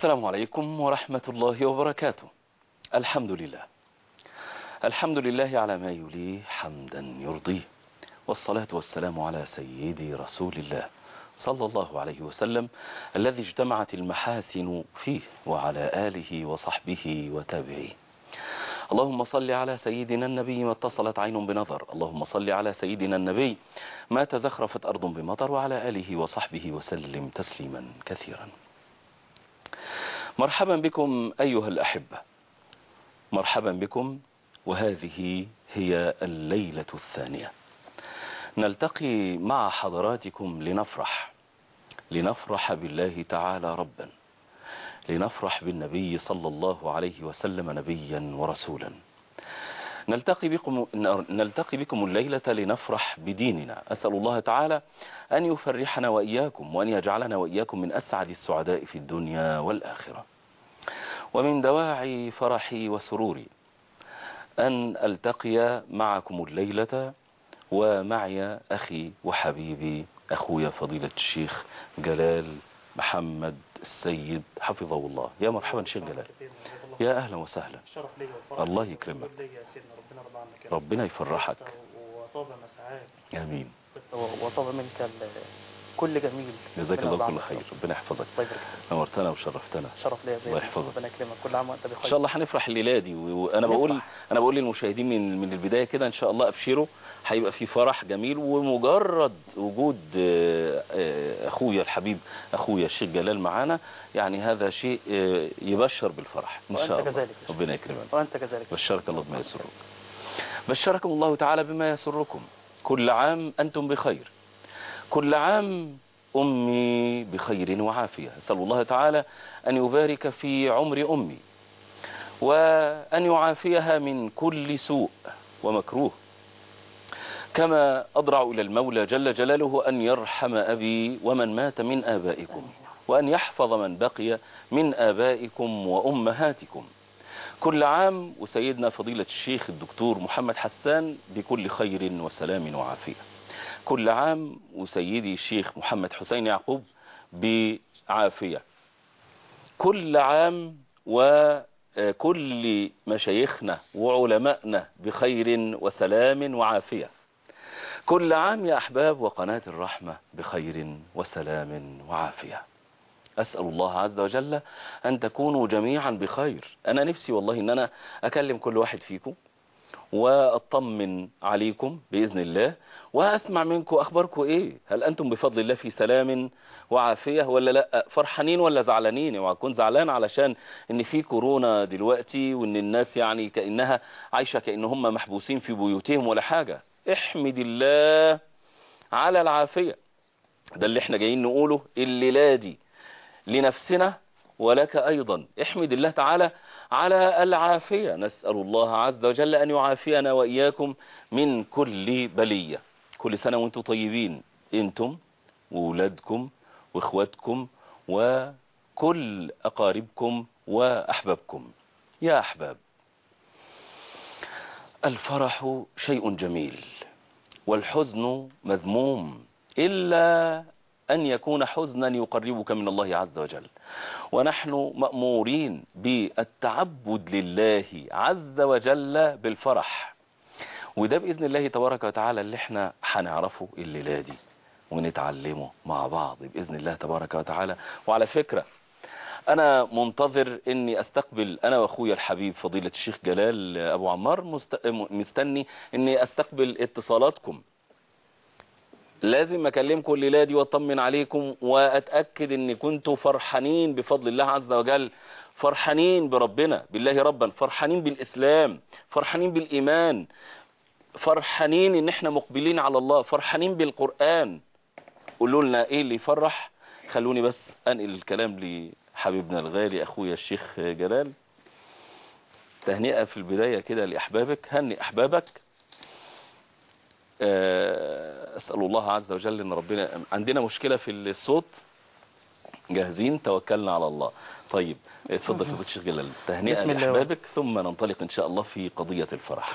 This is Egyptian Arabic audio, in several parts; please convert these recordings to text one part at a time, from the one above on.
السلام عليكم ورحمة الله وبركاته الحمد لله الحمد لله على ما يليه حمدا يرضيه والصلاة والسلام على سيدي رسول الله صلى الله عليه وسلم الذي اجتمعت المحاسن فيه وعلى آله وصحبه وتابعيه اللهم صل على سيدنا النبي ما اتصلت عين بنظر اللهم صل على سيدنا النبي ما تزخرفت أرض بمطر وعلى آله وصحبه وسلم تسليما كثيرا مرحبا بكم أيها الأحبة مرحبا بكم وهذه هي الليلة الثانية نلتقي مع حضراتكم لنفرح لنفرح بالله تعالى ربا لنفرح بالنبي صلى الله عليه وسلم نبيا ورسولا نلتقي بكم, نلتقي بكم الليلة لنفرح بديننا أسأل الله تعالى أن يفرحنا وإياكم وأن يجعلنا وإياكم من أسعد السعداء في الدنيا والآخرة ومن دواعي فرحي وسروري أن ألتقي معكم الليلة ومعي أخي وحبيبي أخويا فضيلة الشيخ جلال محمد السيد حفظه الله يا مرحبا شيخ جلال يا أهلا وسهلا شرف لي وفرح الله يكرمك. لي يا سيدنا ربنا يرضى عنك يا رب. ربنا يفرحك وطاب مسعاك آمين وطاب منك ال- كل جميل جزاك ربنا الله يرضى كل عنك يا خير رب. ربنا يحفظك الله يبارك فيك. نورتنا وشرفتنا شرف لي يا زين الله يحفظك. ربنا يكرمك كل عام وانت بخير ان شاء الله هنفرح الليله دي و- وانا بقول نفرح. انا بقول للمشاهدين من من البدايه كده ان شاء الله ابشروا هيبقى في فرح جميل ومجرد وجود آه، آه، اخويا الحبيب اخويا الشيخ جلال معانا يعني هذا شيء آه، يبشر بالفرح ان وأنت شاء الله كذلك يا شيخ. ربنا يكرمك وانت كذلك بشرك الله بما يسرك بشركم الله تعالى بما يسركم كل عام أنتم بخير كل عام أمي بخير وعافية أسأل الله تعالى أن يبارك في عمر أمي وأن يعافيها من كل سوء ومكروه كما أضرع إلى المولى جل جلاله أن يرحم أبي ومن مات من آبائكم وأن يحفظ من بقي من آبائكم وأمهاتكم كل عام وسيدنا فضيلة الشيخ الدكتور محمد حسان بكل خير وسلام وعافية كل عام وسيدي الشيخ محمد حسين يعقوب بعافية كل عام وكل مشايخنا وعلمائنا بخير وسلام وعافية كل عام يا أحباب وقناة الرحمة بخير وسلام وعافية أسأل الله عز وجل أن تكونوا جميعا بخير أنا نفسي والله أن أنا أكلم كل واحد فيكم وأطمن عليكم بإذن الله وأسمع منكم أخباركم إيه هل أنتم بفضل الله في سلام وعافية ولا لا فرحانين ولا زعلانين وأكون زعلان علشان أن في كورونا دلوقتي وأن الناس يعني كأنها عايشة كأنهم محبوسين في بيوتهم ولا حاجة احمد الله على العافية ده اللي احنا جايين نقوله الليلة دي لنفسنا ولك أيضا احمد الله تعالى على العافية نسأل الله عز وجل أن يعافينا وإياكم من كل بلية كل سنة وانتم طيبين انتم وولادكم واخواتكم وكل أقاربكم وأحبابكم يا أحباب الفرح شيء جميل والحزن مذموم إلا أن يكون حزنا يقربك من الله عز وجل ونحن مأمورين بالتعبد لله عز وجل بالفرح وده بإذن الله تبارك وتعالى اللي احنا هنعرفه الليلة دي ونتعلمه مع بعض بإذن الله تبارك وتعالى وعلى فكرة أنا منتظر أني أستقبل أنا وأخويا الحبيب فضيلة الشيخ جلال أبو عمار مست... مستني أني أستقبل اتصالاتكم لازم اكلمكم الليله دي واطمن عليكم واتاكد ان كنتوا فرحانين بفضل الله عز وجل فرحانين بربنا بالله ربا فرحانين بالاسلام فرحانين بالايمان فرحانين ان احنا مقبلين على الله فرحانين بالقران قولوا لنا ايه اللي يفرح خلوني بس انقل الكلام لحبيبنا الغالي اخويا الشيخ جلال تهنئه في البدايه كده لاحبابك هني احبابك أسأل الله عز وجل أن ربنا عندنا مشكلة في الصوت جاهزين توكلنا على الله طيب اتفضل في الشيخ جلال تهنئة بسم الله. لأحبابك ثم ننطلق إن شاء الله في قضية الفرح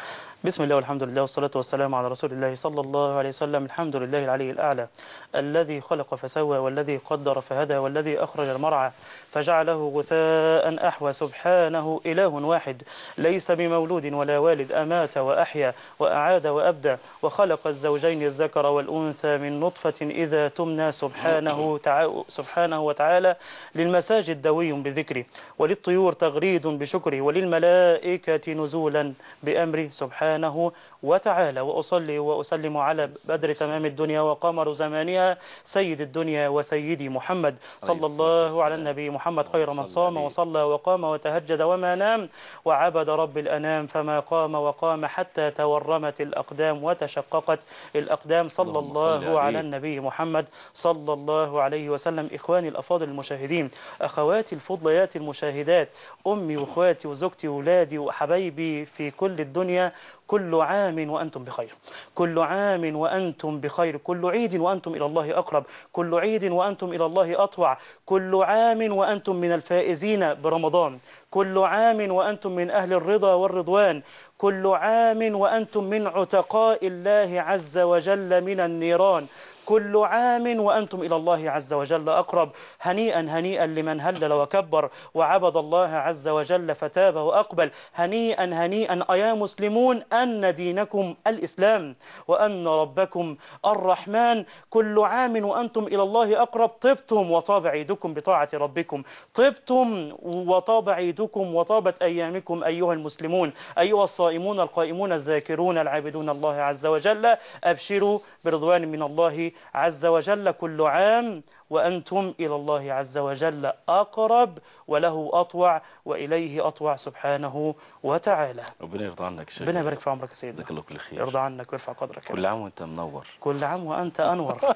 بسم الله والحمد لله والصلاة والسلام على رسول الله صلى الله عليه وسلم الحمد لله العلي الأعلى الذي خلق فسوى والذي قدر فهدى والذي أخرج المرعى فجعله غثاء أحوى سبحانه إله واحد ليس بمولود ولا والد أمات وأحيا وأعاد وأبدع وخلق الزوجين الذكر والأنثى من نطفة إذا تمنى سبحانه, تع... سبحانه وتعالى للمساجد دوي بذكره وللطيور تغريد بشكره وللملائكة نزولا بأمره سبحانه وتعالى وأصلي وأسلم على بدر تمام الدنيا وقمر زمانها سيد الدنيا وسيدي محمد صلى الله على النبي محمد خير من صام وصلى وقام وتهجد وما نام وعبد رب الأنام فما قام وقام حتى تورمت الأقدام وتشققت الأقدام صلى اللهم صل الله على عليه. النبي محمد صلى الله عليه وسلم إخواني الأفاضل المشاهدين أخواتي الفضليات المشاهدات أمي وأخواتي وزوجتي وولادي وحبايبي في كل الدنيا كل عام وأنتم بخير كل عام وأنتم بخير كل عيد وأنتم إلى الله أقرب كل عيد وأنتم إلى الله أطوع كل عام وأنتم من الفائزين برمضان كل عام وأنتم من أهل الرضا والرضوان كل عام وأنتم من عتقاء الله عز وجل من النيران كل عام وأنتم إلى الله عز وجل أقرب هنيئا هنيئا لمن هلل وكبر وعبد الله عز وجل فتاب وأقبل هنيئا هنيئا أيا مسلمون أن دينكم الإسلام وأن ربكم الرحمن كل عام وأنتم إلى الله أقرب طبتم وطاب عيدكم بطاعة ربكم طبتم وطاب عيدكم وطابت أيامكم أيها المسلمون أيها الصائمون القائمون الذاكرون العابدون الله عز وجل أبشروا برضوان من الله عز وجل كل عام وأنتم إلى الله عز وجل أقرب وله أطوع وإليه أطوع سبحانه وتعالى ربنا يرضى عنك يا شيخ ربنا يبارك في عمرك يا سيدنا جزاك الله كل خير يرضى عنك ويرفع قدرك كل عام وانت منور كل عام وأنت أنور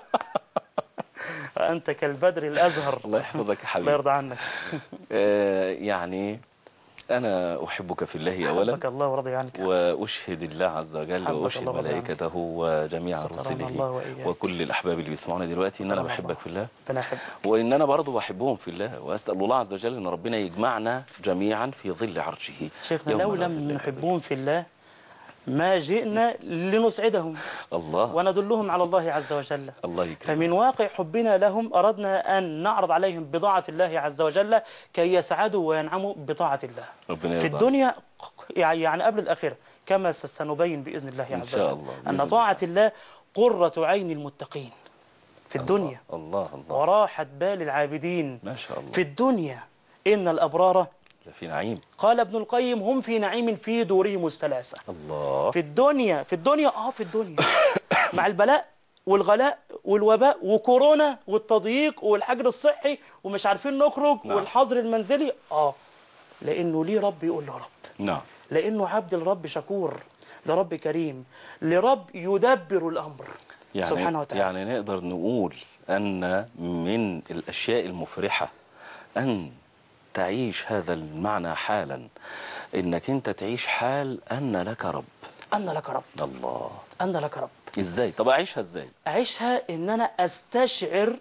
أنت كالبدر الأزهر الله يحفظك يا الله حبيبي يرضى عنك آه، يعني أنا أحبك في الله أولا حبك الله ورضي عنك وأشهد الله عز وجل حبك وأشهد الله ورضي عنك. ملائكته وجميع سترنا رسله الله وإياك وكل الأحباب اللي بيسمعونا دلوقتي إن أنا سترنا بحبك الله. في الله ربنا يحبك وإن أنا برضو بحبهم في الله وأسأل الله عز وجل إن ربنا يجمعنا جميعا في ظل عرشه شيخنا يوم لو لا لم ظل إلا نحبهم في الله ما جئنا لنسعدهم الله وندلهم على الله عز وجل الله يكرمك فمن واقع حبنا لهم أردنا أن نعرض عليهم بضاعة الله عز وجل كي يسعدوا وينعموا بطاعة الله ربنا في يرضى الدنيا يعني قبل الأخيرة كما سنبين بإذن الله إن عز شاء وجل الله بإذن أن الله. طاعة الله قرة عين المتقين في الدنيا الله الله وراحة بال العابدين ما شاء الله في الدنيا إن الأبرار ده في نعيم قال ابن القيم هم في نعيم في دورهم الثلاثة الله في الدنيا في الدنيا اه في الدنيا مع البلاء والغلاء والوباء وكورونا والتضييق والحجر الصحي ومش عارفين نخرج نعم. والحظر المنزلي اه لانه ليه رب يقول له رب نعم لانه عبد الرب شكور لرب كريم لرب يدبر الامر يعني سبحانه وتعالى يعني نقدر نقول أن من الأشياء المفرحة أن تعيش هذا المعنى حالا إنك أنت تعيش حال أن لك رب ان لك رب الله ان لك رب إزاي طب أعيشها إزاي اعيشها ان انا استشعر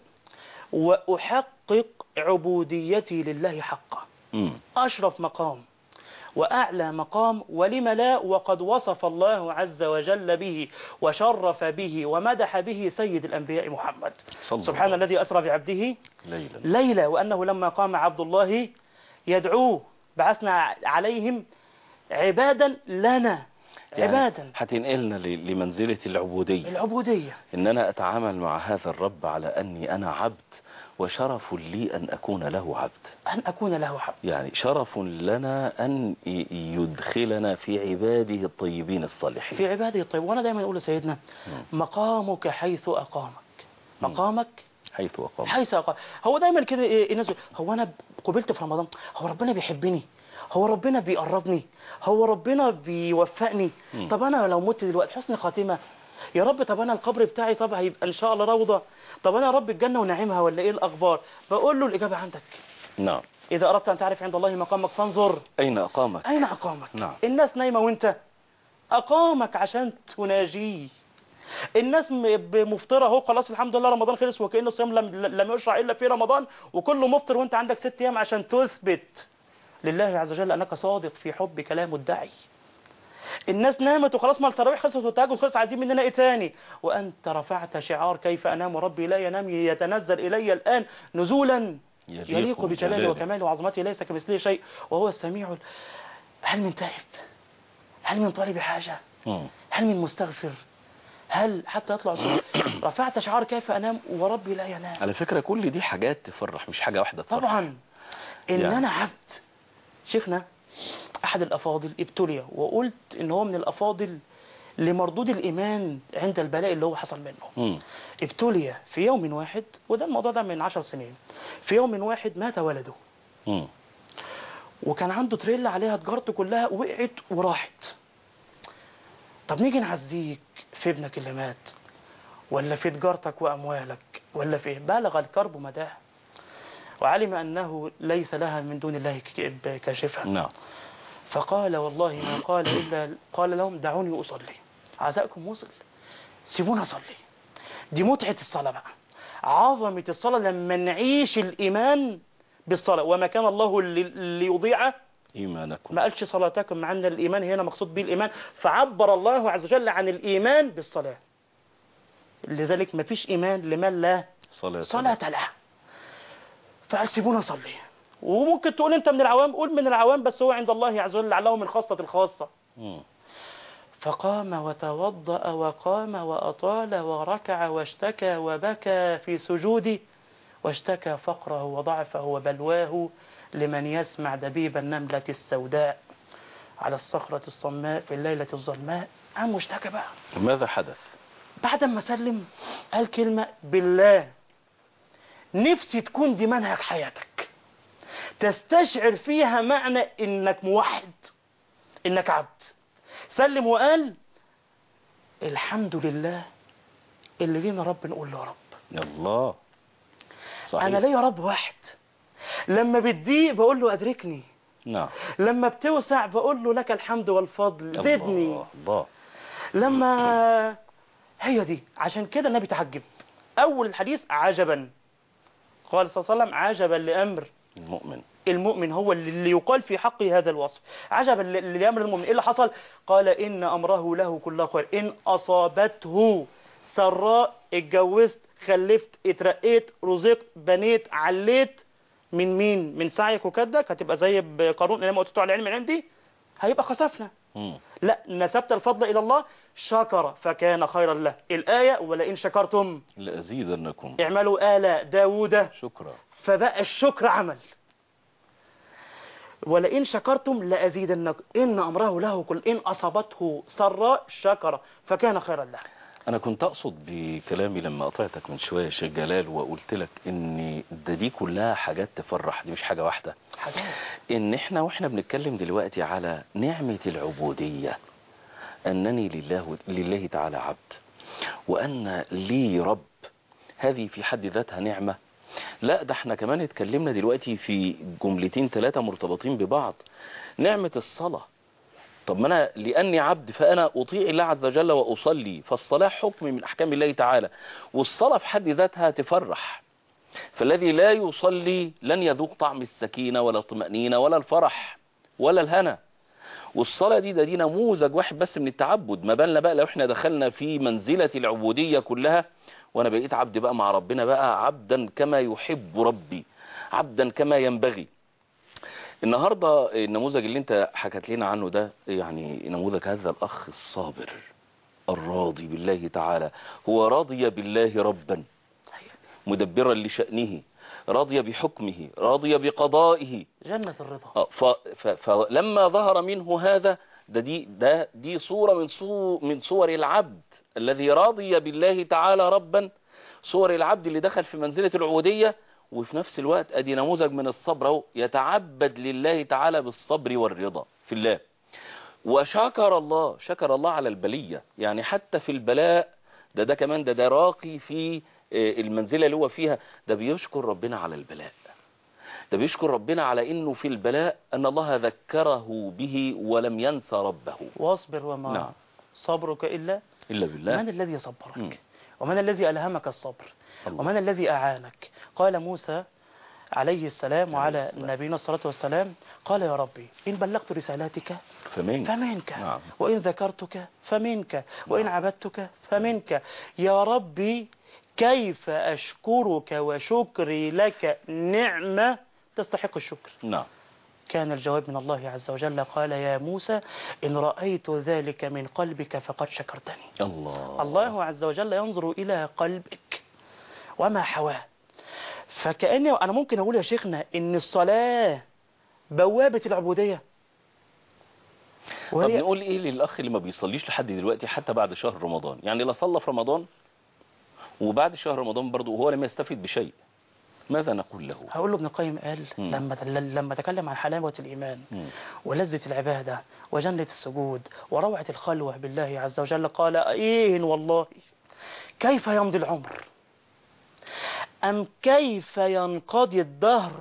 واحقق عبوديتي لله حقا مم. أشرف مقام وأعلى مقام ولم لا وقد وصف الله عز وجل به وشرف به ومدح به سيد الأنبياء محمد صلى سبحان الله الذي أسرى بعبده ليلا ليلى وأنه لما قام عبد الله يدعوه بعثنا عليهم عبادا لنا يعني عبادا هتنقلنا ل- لمنزلة العبودية العبودية إن أنا أتعامل مع هذا الرب على أني أنا عبد وشرف لي أن أكون له عبد أن أكون له عبد يعني شرف لنا أن ي- يدخلنا في عباده الطيبين الصالحين في عباده الطيب وأنا دايما أقول لسيدنا مقامك حيث أقامك مقامك حيث أقام حيث أقام هو دايما كده إيه الناس يقول، هو انا قبلت في رمضان هو ربنا بيحبني هو ربنا بيقربني هو ربنا بيوفقني مم. طب انا لو مت دلوقتي حسن خاتمه يا رب طب انا القبر بتاعي طب هيبقى ان شاء الله روضه طب انا يا رب الجنه ونعيمها ولا ايه الاخبار بقول له الاجابه عندك نعم اذا اردت ان تعرف عند الله مقامك فانظر أين أقامك اين اقامك نعم. الناس نايمه وانت اقامك عشان تناجيه الناس م- ب- مفطره اهو خلاص الحمد لله رمضان خلص وكأن الصيام لم, لم يشرع الا في رمضان وكله مفطر وانت عندك ست ايام عشان تثبت لله عز وجل انك صادق في حبك لا مدعي الناس نامت وخلاص ما التراويح خلصت والتهجد خلص عايزين مننا ايه تاني وانت رفعت شعار كيف انام ربي لا ينام يتنزل الي الان نزولا يليق يليق بجلاله بجلاله. وكماله وعظمته ليس كمثله شيء وهو السميع ال- هل من تائب هل من طالب حاجه مم. هل من مستغفر هل حتى يطلع الصبح رفعت شعار كيف انام وربي لا ينام على فكرة كل دي حاجات تفرح مش حاجة واحدة تفرح طبعا ان يعني. انا عبد شيخنا احد الافاضل ابتلي وقلت ان هو من الافاضل لمردود الايمان عند البلاء اللي هو حصل منه مم. ابتلي في يوم واحد وده الموضوع ده من عشر سنين في يوم واحد مات ولده مم. وكان عنده تريلا عليها تجارته كلها وقعت وراحت طب نيجي نعزيك في ابنك اللي مات ولا في تجارتك واموالك ولا في إيه؟ بلغ الكرب مداه وعلم انه ليس لها من دون الله ك- كاشفه نعم فقال والله ما قال الا قال لهم دعوني اصلي عزاءكم وصل سيبونا اصلي دي متعه الصلاه بقى عظمه الصلاه لما نعيش الايمان بالصلاه وما كان الله لي- ليضيع إيمانكم ما قالش صلاتكم مع ان الايمان هنا مقصود به الايمان فعبر الله عز وجل عن الايمان بالصلاه لذلك ما فيش ايمان لمن لا صلاة صلاه له فقال سيبونا صلي وممكن تقول انت من العوام قول من العوام بس هو عند الله عز وجل لعله من خاصه الخاصه مم. فقام وتوضأ وقام وأطال وركع واشتكى وبكى في سجوده واشتكى فقره وضعفه وبلواه لمن يسمع دبيب النملة السوداء على الصخرة الصماء في الليلة الظلماء قام واشتكى بقى ماذا حدث بعد ما سلم قال كلمة بالله نفسي تكون دي منهج حياتك تستشعر فيها معنى انك موحد انك عبد سلم وقال الحمد لله اللي لينا رب نقول له يا رب الله صحيح انا ليا رب واحد لما بتضيق بقول له ادركني نعم لما بتوسع بقول له لك الحمد والفضل زدني الله الله لما هي دي عشان كده النبي تعجب اول الحديث عجبا قال صلى الله عليه وسلم عجبا لامر المؤمن المؤمن هو اللي اللي يقال في حقه هذا الوصف عجبا ل- لامر المؤمن ايه اللي حصل قال ان امره له كله خير ان اصابته سراء اتجوزت خلفت اترقيت رزقت بنيت عليت من مين من سعيك وكدك هتبقى زي بقارون لما اوتيتوا على العلم من عندي هيبقى خسفنا مم. لا نسبت الفضل إلى الله شكر فكان خيرا له الآية ولئن شكرتم لأزيدنكم اعملوا آل داود شكرا فبقى الشكر عمل ولئن شكرتم لأزيدنكم إن أمره له كل إن أصابته سراء شكر فكان خيرا له أنا كنت أقصد بكلامي لما قطعتك من شوية يا شيخ جلال وقلت لك إن ده دي كلها حاجات تفرح دي مش حاجة واحدة حاجات إن إحنا وإحنا بنتكلم دلوقتي على نعمة العبودية أنني لله لله تعالى عبد وأن لي رب هذه في حد ذاتها نعمة لا ده احنا كمان اتكلمنا دلوقتي في جملتين ثلاثة مرتبطين ببعض نعمة الصلاة طب ما انا لاني عبد فانا اطيع الله عز وجل واصلي فالصلاه حكم من احكام الله تعالى والصلاه في حد ذاتها تفرح فالذي لا يصلي لن يذوق طعم السكينه ولا الطمانينه ولا الفرح ولا الهنا والصلاه دي ده دي نموذج واحد بس من التعبد ما بالنا بقى لو احنا دخلنا في منزله العبوديه كلها وانا بقيت عبد بقى مع ربنا بقى عبدا كما يحب ربي عبدا كما ينبغي النهاردة النموذج اللي انت حكت لنا عنه ده يعني نموذج هذا الأخ الصابر الراضي بالله تعالى هو راضي بالله ربا مدبرا لشأنه راضي بحكمه راضي بقضائه جنة الرضا آه، ف- ف- فلما ظهر منه هذا ده دي ده دي صورة من صور من صور العبد الذي راضي بالله تعالى ربا صور العبد اللي دخل في منزلة العبودية وفي نفس الوقت ادي نموذج من الصبر اهو يتعبد لله تعالى بالصبر والرضا في الله وشكر الله شكر الله على البلية يعني حتى في البلاء ده ده كمان ده ده راقي في آه، المنزلة اللي هو فيها ده بيشكر ربنا على البلاء ده بيشكر ربنا على انه في البلاء ان الله ذكره به ولم ينسى ربه واصبر وما نعم. صبرك إلا الا بالله من الذي صبرك مم. ومن الذي ألهمك الصبر الله. ومن الذي أعانك قال موسى عليه السلام وعلى السلام. نبينا الصلاة والسلام قال يا ربي إن بلغت رسالتك فمن فمنك نعم. وإن ذكرتك فمنك وإن عبدتك فمنك يا ربي كيف أشكرك وشكري لك نعمة تستحق الشكر نعم كان الجواب من الله عز وجل قال يا موسى إن رأيت ذلك من قلبك فقد شكرتني الله الله عز وجل ينظر إلى قلبك وما حواه فكأني أنا ممكن أقول يا شيخنا إن الصلاة بوابة العبودية طب وهي نقول ايه للاخ اللي ما بيصليش لحد دلوقتي حتى بعد شهر رمضان يعني لا صلى في رمضان وبعد شهر رمضان برضه وهو لم يستفد بشيء ماذا نقول له هقول له ابن القيم قال مم. لما لما تكلم عن حلاوة الإيمان مم. ولذة العبادة وجنة السجود وروعة الخلوة بالله عز وجل قال إيه والله كيف يمضي العمر أم كيف ينقضي الدهر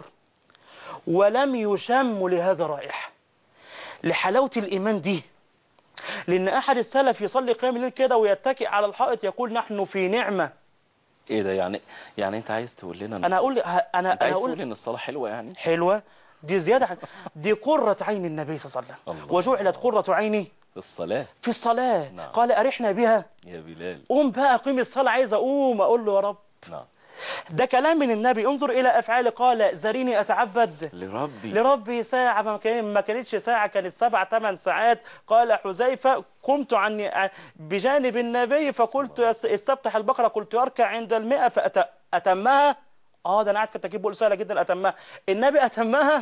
ولم يشم لهذا رائحة لحلاوة الإيمان دي لأن أحد السلف يصلي قيام الليل كده ويتكئ على الحائط يقول نحن في نعمة ايه ده يعني يعني انت عايز تقول لنا إن أنا أقول أنا انت أنا عايز أقول تقول ان الصلاه حلوه يعني حلوة دي زيادة عن دي قرة عين النبي صلى الله عليه وسلم الله. وجعلت قرة عيني في الصلاه في الصلاة نعم. قال أرحنا بها يا بلال قوم بقى قيم الصلاة عايز أقوم أقول له يا رب نعم ده كلام من النبي انظر إلى أفعال قال ذريني أتعبد لربي لربي ساعة ما كان- ما كانتش ساعة كانت سبع ثمان ساعات قال حذيفة قمت عني بجانب النبي فقلت يس- استفتح البقرة قلت يركع عند المئة فأتمها اه ده انا قاعد في التكييف بقول سهلة جدا أتمها النبي أتمها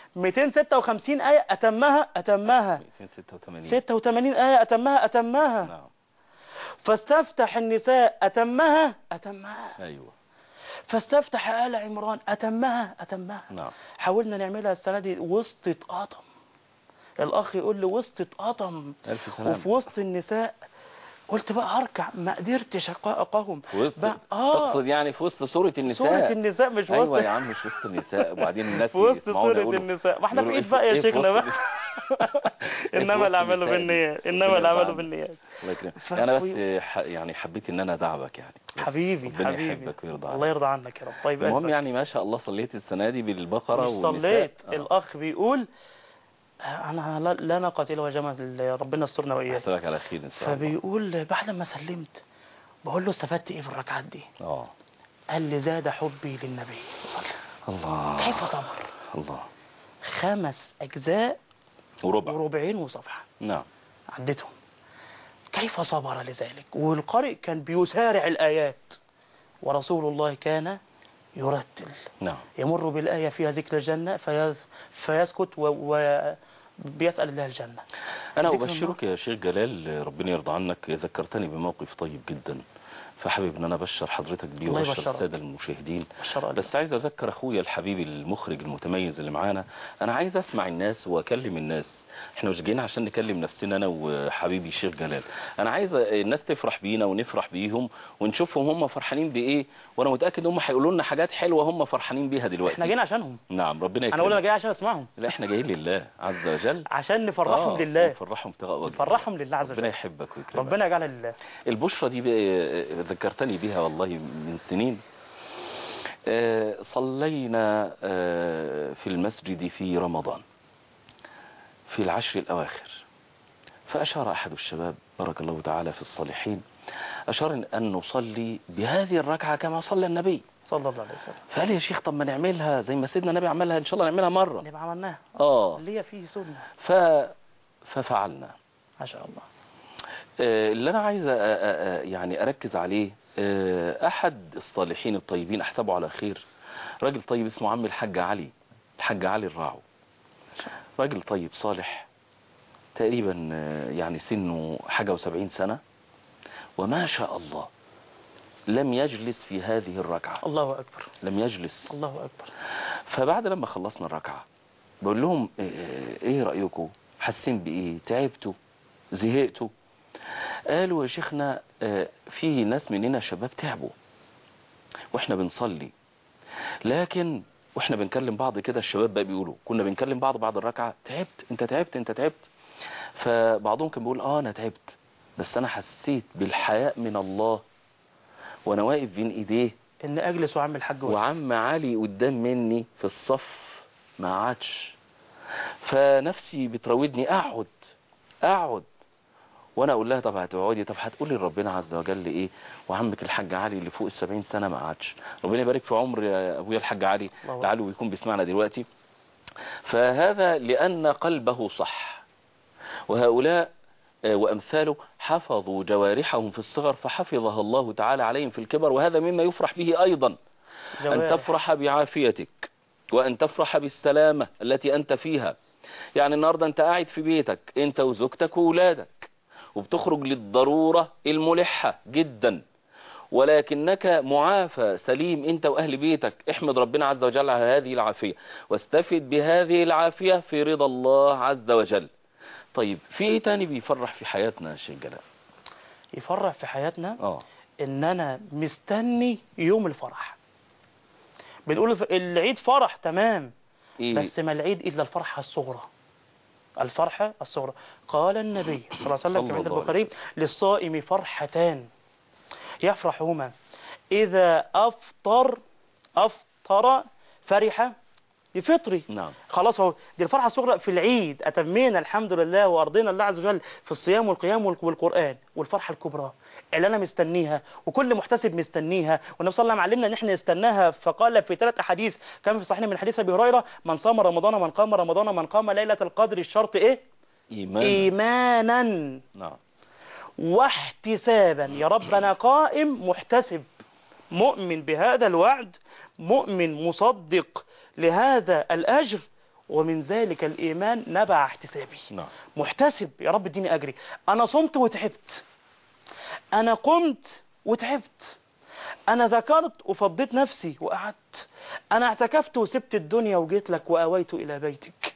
256 آية أتمها أتمها 286 86 آية أتمها أتمها نعم فاستفتح النساء أتمها أتمها ايوه فاستفتح آل عمران أتمها أتمها نعم حاولنا نعملها السنة دي وسطة قطم الأخ يقول لي وسطة قطم الف سلام وفي وسط النساء قلت بقى هركع ما قدرتش أقاهم في وسط بقى آه تقصد يعني في وسط سوره النساء سورة النساء مش ايوه وسط يا عم مش وسط النساء وبعدين الناس في وسط يسمعونا سورة يقولوا- النساء ما احنا في يقولوا ايد إيه بقى يا إيه في شيخنا وسط بقى النساء؟ انما وسط الاعمال النساء دي؟ بالنيات ربنا انما يرضى الاعمال عنك. بالنيات الله يكرمك ف- انا بس ح- يعني حبيت ان انا ادعبك يعني حبيبي ربنا حبيبي يحبك ويرضى الله عنك يرضى عنك يا رب طيب المهم ألفك. يعني ما شاء الله صليت السنه دي بالبقره مش والنساء. صليت آه. الاخ بيقول انا لا, لا ناقه الا وجمع ربنا يسترنا واياك احسبك على خير ان شاء الله فبيقول بعد ما سلمت بقول له استفدت ايه في الركعات دي اه قال لي زاد حبي للنبي صلى الله عليه الله وسلم. كيف صبر الله خمس اجزاء وربع وربعين وصفحه نعم عدتهم كيف صبر لذلك والقارئ كان بيسارع الايات ورسول الله كان يرتل نعم يمر بالآية فيها ذكر الجنة فيز فيسكت وبيسأل الله الجنة انا ذكر ابشرك يا شيخ جلال ربنا يرضى عنك ذكرتني بموقف طيب جدا فحابب ان انا ابشر حضرتك بيه الله وابشر يبشرك. الساده المشاهدين الشرع بس عايز اذكر اخويا الحبيب المخرج المتميز اللي معانا انا عايز اسمع الناس واكلم الناس احنا مش جايين عشان نكلم نفسنا انا وحبيبي الشيخ جلال انا عايز الناس تفرح بينا ونفرح بيهم ونشوفهم هم فرحانين بايه وانا متاكد هم هيقولوا لنا حاجات حلوه هم فرحانين بيها دلوقتي احنا جايين عشانهم نعم ربنا انا اقول انا يكرمك جاي عشان اسمعهم لا احنا جايين لله عز وجل عشان نفرحهم آه، لله نفرحهم ابتغاء وجه نفرحهم لله عز ربنا وجل يحبك ويكرمك ربنا يجعل لله البشرى دي بقى ذكرتني بها والله من سنين آه، صلينا آه، في المسجد في رمضان في العشر الأواخر فأشار أحد الشباب بارك الله تعالى في الصالحين أشار أن نصلي بهذه الركعة كما صلى النبي صلى الله عليه وسلم فقال لي يا شيخ طب ما نعملها زي ما سيدنا النبي عملها إن شاء الله نعملها مرة نبقى عملناها آه اللي هي فيه سنة ف... ففعلنا ما شاء الله آه، اللي انا عايز أ- أ- أ- يعني اركز عليه آه، احد الصالحين الطيبين احسبه على خير راجل طيب اسمه عم الحاج علي الحاج علي الراعو راجل طيب صالح تقريبا آه، يعني سنه حاجة وسبعين سنة وما شاء الله لم يجلس في هذه الركعة الله أكبر لم يجلس الله أكبر فبعد لما خلصنا الركعة بقول لهم إيه- ايه رأيكم حاسين بايه تعبتوا زهقتوا قالوا يا شيخنا آه، في ناس مننا شباب تعبوا واحنا بنصلي لكن واحنا بنكلم بعض كده الشباب بقى بيقولوا كنا بنكلم بعض بعد الركعة تعبت انت تعبت انت تعبت فبعضهم كان بيقول اه انا تعبت بس انا حسيت بالحياء من الله وانا واقف بين ايديه ان اجلس وعم الحاج واقف. وعم علي قدام مني في الصف ما قعدش فنفسي بتراودني اقعد اقعد وانا اقول لها طب هتقعدي طب هتقولي لربنا عز وجل ايه وعمك الحاج علي اللي فوق السبعين سنه ما قعدش ربنا يبارك في عمر يا ابويا الحاج علي الله لعله يكون بيسمعنا دلوقتي فهذا لان قلبه صح وهؤلاء آه، وأمثاله حفظوا جوارحهم في الصغر فحفظها الله تعالى عليهم في الكبر وهذا مما يفرح به أيضا أن جوارح. تفرح بعافيتك وأن تفرح بالسلامة التي أنت فيها يعني النهاردة أنت قاعد في بيتك أنت وزوجتك وولادك وبتخرج للضرورة الملحة جدا ولكنك معافى سليم أنت وأهل بيتك احمد ربنا عز وجل على هذه العافية واستفد بهذه العافية في رضا الله عز وجل طيب في ايه تاني بيفرح في حياتنا يا شيخ جلال يفرح في حياتنا اه ان انا مستني يوم الفرح بنقول الف- العيد فرح تمام ايه بس ما العيد الا الفرحه الصغرى الفرحه الصغرى قال النبي صلى الله عليه وسلم صلى كما عند الله عليه البخاري للصائم فرحتان يفرحهما اذا افطر افطر فرح بفطري نعم خلاص اهو دي الفرحه الصغرى في العيد اتمينا الحمد لله وارضينا الله عز وجل في الصيام والقيام والق- والقران والفرحه الكبرى اللي انا مستنيها وكل محتسب مستنيها والنبي صلى الله عليه وسلم علمنا ان احنا نستناها فقال في ثلاث احاديث كما في صحيح من حديث ابي هريره من صام رمضان من قام رمضان من قام ليله القدر الشرط ايه ايمان ايمانا نعم واحتسابا يا رب انا قائم محتسب مؤمن بهذا الوعد مؤمن مصدق لهذا الاجر ومن ذلك الايمان نبع احتسابي نعم محتسب يا رب اديني اجري انا صمت وتعبت انا قمت وتعبت انا ذكرت وفضيت نفسي وقعدت انا اعتكفت وسبت الدنيا وجيت لك واويت الى بيتك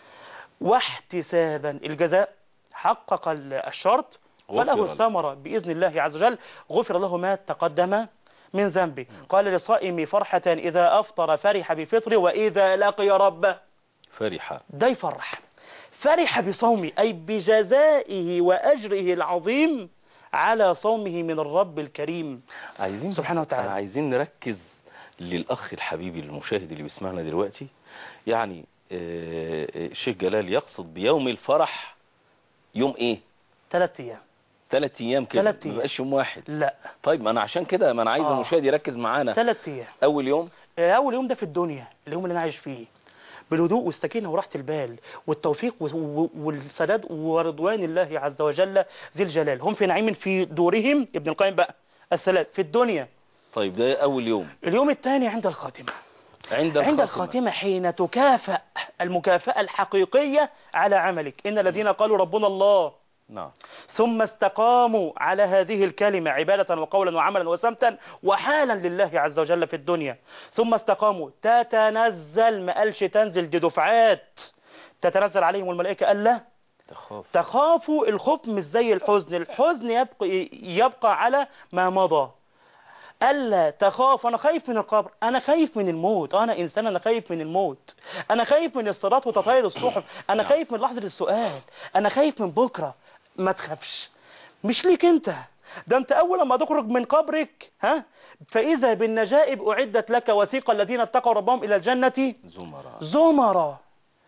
واحتسابا الجزاء حقق ال- الشرط غفر وله له. الثمرة بإذن الله عز وجل غفر له ما تقدم من ذنبه قال لصائم فرحة إذا أفطر فرح بفطره وإذا لقي ربه فرحة ده يفرح فرح بصومه أي بجزائه وأجره العظيم على صومه من الرب الكريم عايزين سبحانه وتعالى. عايزين نركز للأخ الحبيب المشاهد اللي بيسمعنا دلوقتي يعني آه، آه، الشيخ جلال يقصد بيوم الفرح يوم ايه ثلاث أيام ثلاث ايام كده تلات ما أيام. بقاش يوم واحد لا طيب ما انا عشان كده ما انا عايز آه. المشاهد يركز معانا ثلاث أيام اول يوم أول يوم ده في الدنيا اليوم اللي أنا عايش فيه بالهدوء والسكينة وراحة البال والتوفيق و- و- والسداد ورضوان الله عز وجل ذي الجلال هم في نعيم في دورهم ابن القيم بقى الثلاث في الدنيا طيب ده اول يوم اليوم الثاني عند الخاتمة عند عند الخاتمة الخاتمة حين تكافأ المكافأة الحقيقية على عملك إن الذين قالوا ربنا الله نعم ثم استقاموا على هذه الكلمة عبادة وقولا وعملا وسمتا وحالا لله عز وجل في الدنيا ثم استقاموا تتنزل ما قالش تنزل دي دفعات تتنزل عليهم الملائكة ألا تخاف تخافوا الخوف مش زي الحزن الحزن يبقى, يبقى على ما مضى ألا تخاف أنا خايف من القبر أنا خايف من الموت أنا إنسان أنا خايف من الموت أنا خايف من الصراط وتطاير الصحف أنا خايف من لحظة السؤال أنا خايف من بكرة ما تخافش مش ليك أنت ده أنت أول ما تخرج من قبرك ها فإذا بالنجائب أعدت لك وثيق الذين اتقوا ربهم إلى الجنة زمراء زمرا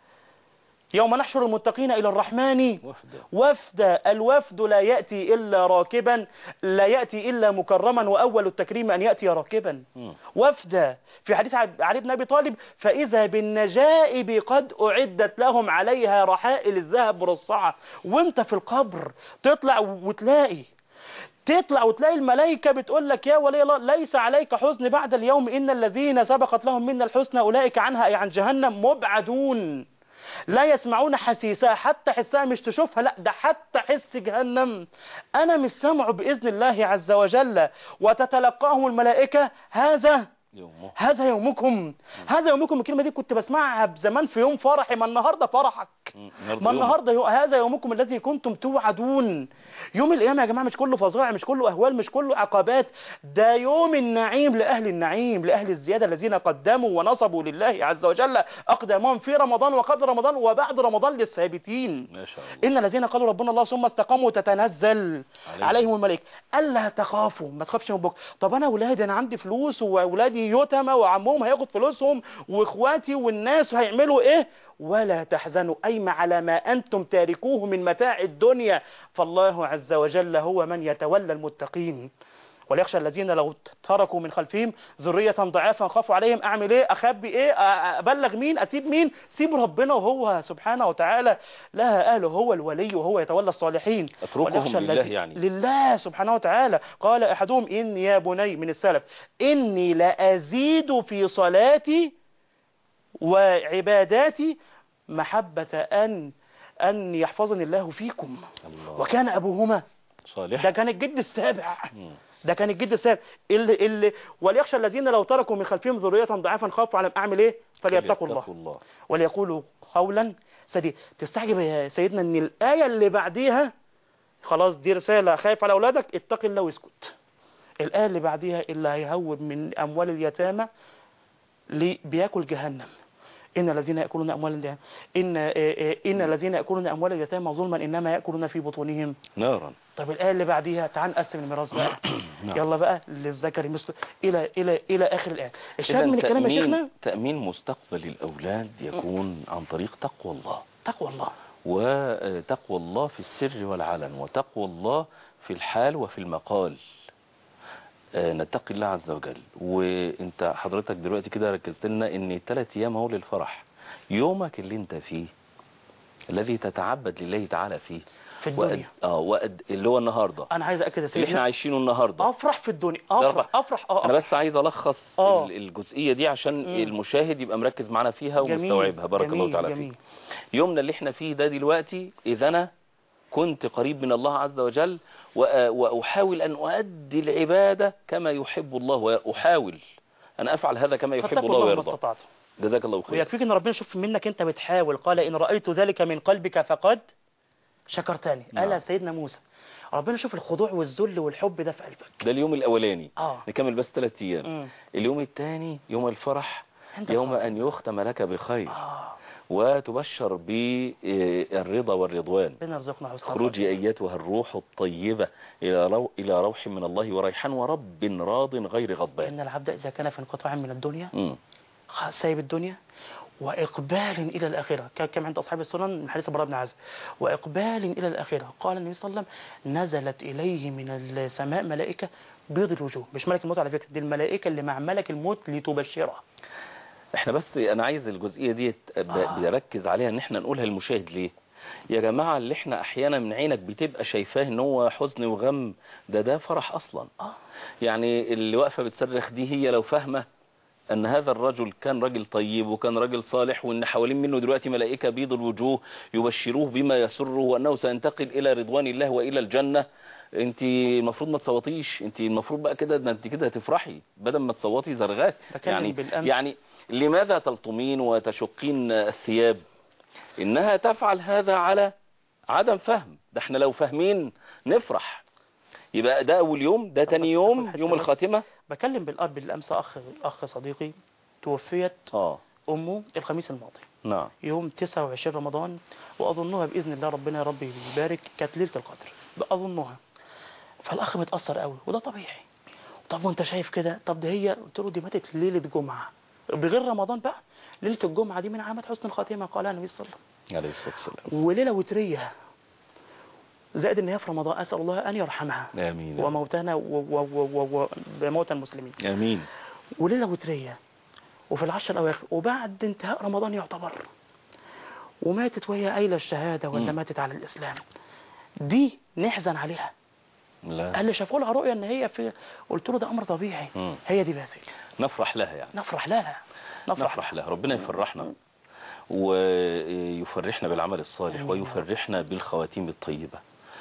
يوم نحشر المتقين إلى الرحمن وفدا وفد الوفد لا يأتي إلا راكبا لا يأتي إلا مكرما وأول التكريم أن يأتي راكبا مم. وفدا في حديث عب- علي بن أبي طالب فإذا بالنجائب قد أعدت لهم عليها رحائل الذهب مرصعة وانت في القبر تطلع وتلاقي تطلع وتلاقي الملائكة بتقول لك يا ولي الله ليس عليك حزن بعد اليوم إن الذين سبقت لهم منا الحسنى أولئك عنها أي عن جهنم مبعدون لا يسمعون حسيسها حتى حسها مش تشوفها لا ده حتى حس جهنم أنا مش سامعه بإذن الله عز وجل وتتلقاهم الملائكة هذا يومه هذا يومكم هذا يومكم الكلمه دي كنت بسمعها زمان في يوم فرحي ما النهارده فرحك مم. ما النهارده يو... هذا يومكم الذي كنتم توعدون يوم القيامه يا جماعه مش كله فظائع مش كله اهوال مش كله عقبات ده يوم النعيم لاهل النعيم لاهل الزياده الذين قدموا ونصبوا لله عز وجل اقدامهم في رمضان وقبل رمضان وبعد رمضان للثابتين ما شاء الله ان الذين قالوا ربنا الله ثم استقاموا تتنزل عليهم. عليهم الملائكه الا تخافوا ما تخافش من بكره طب انا اولادي انا عندي فلوس واولادي يتامى وعمهم هياخد فلوسهم واخواتي والناس هيعملوا ايه ولا تحزنوا اي على ما انتم تاركوه من متاع الدنيا فالله عز وجل هو من يتولى المتقين وليخشى الذين لو تركوا من خلفهم ذرية ضعافا خافوا عليهم اعمل ايه اخبي ايه أ- ابلغ مين اسيب مين سيب ربنا وهو سبحانه وتعالى لها اهله هو الولي وهو يتولى الصالحين أتركهم وليخشى لله الذي- يعني. لله سبحانه وتعالى قال احدهم ان يا بني من السلف اني لازيد في صلاتي وعباداتي محبة ان ان يحفظني الله فيكم الله وكان ابوهما صالح ده كان الجد السابع مم. ده كان الجد السابع اللي اللي وليخشى الذين لو تركوا من خلفهم ذرية ضعافا خافوا على اعمل ايه فليتقوا الله الله وليقولوا قولا سديدا تستعجب يا سيدنا ان الايه اللي بعديها خلاص دي رساله خايف على اولادك اتق الله واسكت الايه اللي بعديها اللي هيهوب من اموال اليتامى لي- بياكل جهنم ان الذين ياكلون اموال اليتامى ان آه، آه، ان الذين ياكلون اموال اليتامى ظلما انما ياكلون في بطونهم نارا طب الآية اللي بعديها تعال نقسم الميراث بقى نعم. يلا بقى للذكر مثل إلى إلى إلى آخر الآية الشاهد إذن من الكلام يا تأمين- شيخنا تأمين مستقبل الأولاد يكون عن طريق تقوى الله تقوى الله وتقوى الله في السر والعلن وتقوى الله في الحال وفي المقال آه، نتقي الله عز وجل وانت حضرتك دلوقتي كده ركزت لنا ان ثلاث ايام اهو للفرح يومك اللي انت فيه الذي تتعبد لله تعالى فيه في وأد... الدنيا اه وأد... اللي هو النهارده أنا عايز أكد يا اللي احنا سيدنا عايشينه النهارده أفرح في الدنيا أفرح أفرح أه انا أفرح. بس عايز الخص آه. ال- الجزئيه دي عشان مم. المشاهد يبقى مركز معانا فيها جميل، ومستوعبها بارك الله جميل، تعالى جميل. فيك يومنا اللي احنا فيه ده دلوقتي اذا انا كنت قريب من الله عز وجل وأ- واحاول ان اؤدي العباده كما يحب الله واحاول ان افعل هذا كما يحب فاتقوا الله الله ما ويرضى استطعتم جزاك الله خير ويكفيك ان ربنا يشوف منك انت بتحاول قال ان رايت ذلك من قلبك فقد شكرتني نعم. قال سيدنا موسى ربنا يشوف الخضوع والذل والحب ده في قلبك ده اليوم الاولاني اه نكمل بس ثلاث ايام مم. اليوم الثاني يوم الفرح عند يوم الخاطر. ان يختم لك بخير اه وتبشر بالرضا والرضوان ربنا يرزقنا حسن اخرجي ايتها الروح الطيبه الى رو... الى روح من الله وريحان ورب راض غير غضبان ان العبد اذا كان في انقطاع من الدنيا مم. خ- سايب الدنيا وإقبال إلى الآخرة ك- كما عند أصحاب السنن من حديث براء بن عازب وإقبال إلى الآخرة قال النبي صلى الله عليه وسلم نزلت إليه من السماء ملائكة بيض الوجوه مش ملك الموت على فكرة دي الملائكة اللي مع ملك الموت لتبشره احنا بس انا عايز الجزئيه دي ب... آه. بيركز عليها ان احنا نقولها للمشاهد ليه يا جماعه اللي احنا احيانا من عينك بتبقى شايفاه ان هو حزن وغم ده ده فرح اصلا آه. يعني اللي واقفه بتصرخ دي هي لو فاهمه ان هذا الرجل كان راجل طيب وكان راجل صالح وان حوالين منه دلوقتي ملائكه بيض الوجوه يبشروه بما يسره وانه سينتقل الى رضوان الله والى الجنه انت المفروض ما تصوتيش انت المفروض بقى كده ده انت كده هتفرحي بدل ما تصوتي زرغات بكلم يعني بالأمس. يعني لماذا تلطمين وتشقين الثياب انها تفعل هذا على عدم فهم ده احنا لو فاهمين نفرح يبقى ده اول يوم ده تاني بس يوم آخد حتة يوم بس. الخاتمه بكلم بالأب بالأمس أخ أخ صديقي توفيت اه أمه الخميس الماضي نعم يوم 29 رمضان وأظنها بإذن الله ربنا يا رب يبارك كانت ليلة القدر أظنها فالأخ متأثر قوي وده طبيعي طب وانت شايف كده طب ده هي قلت له دي ماتت ليلة جمعة بغير رمضان بقى ليلة الجمعة دي من علامات حسن الخاتمة قالها النبي صلى الله عليه وسلم عليه الصلاه والسلام وليلة وترية زائد ان هي في رمضان اسال الله ان يرحمها امين وموتانا و- و- و- و- وموتى المسلمين امين وليلة وترية وفي العشر الأواخر وبعد انتهاء رمضان يعتبر وماتت وهي قايلة الشهادة ولا مم. ماتت على الإسلام دي نحزن عليها لا قال لي شافوا لها رؤية إن هي في قلت له ده أمر طبيعي مم. هي دي بس نفرح لها يعني نفرح لها نفرح, نفرح لها ربنا يفرحنا ويفرحنا بالعمل الصالح ويفرحنا بالخواتيم الطيبة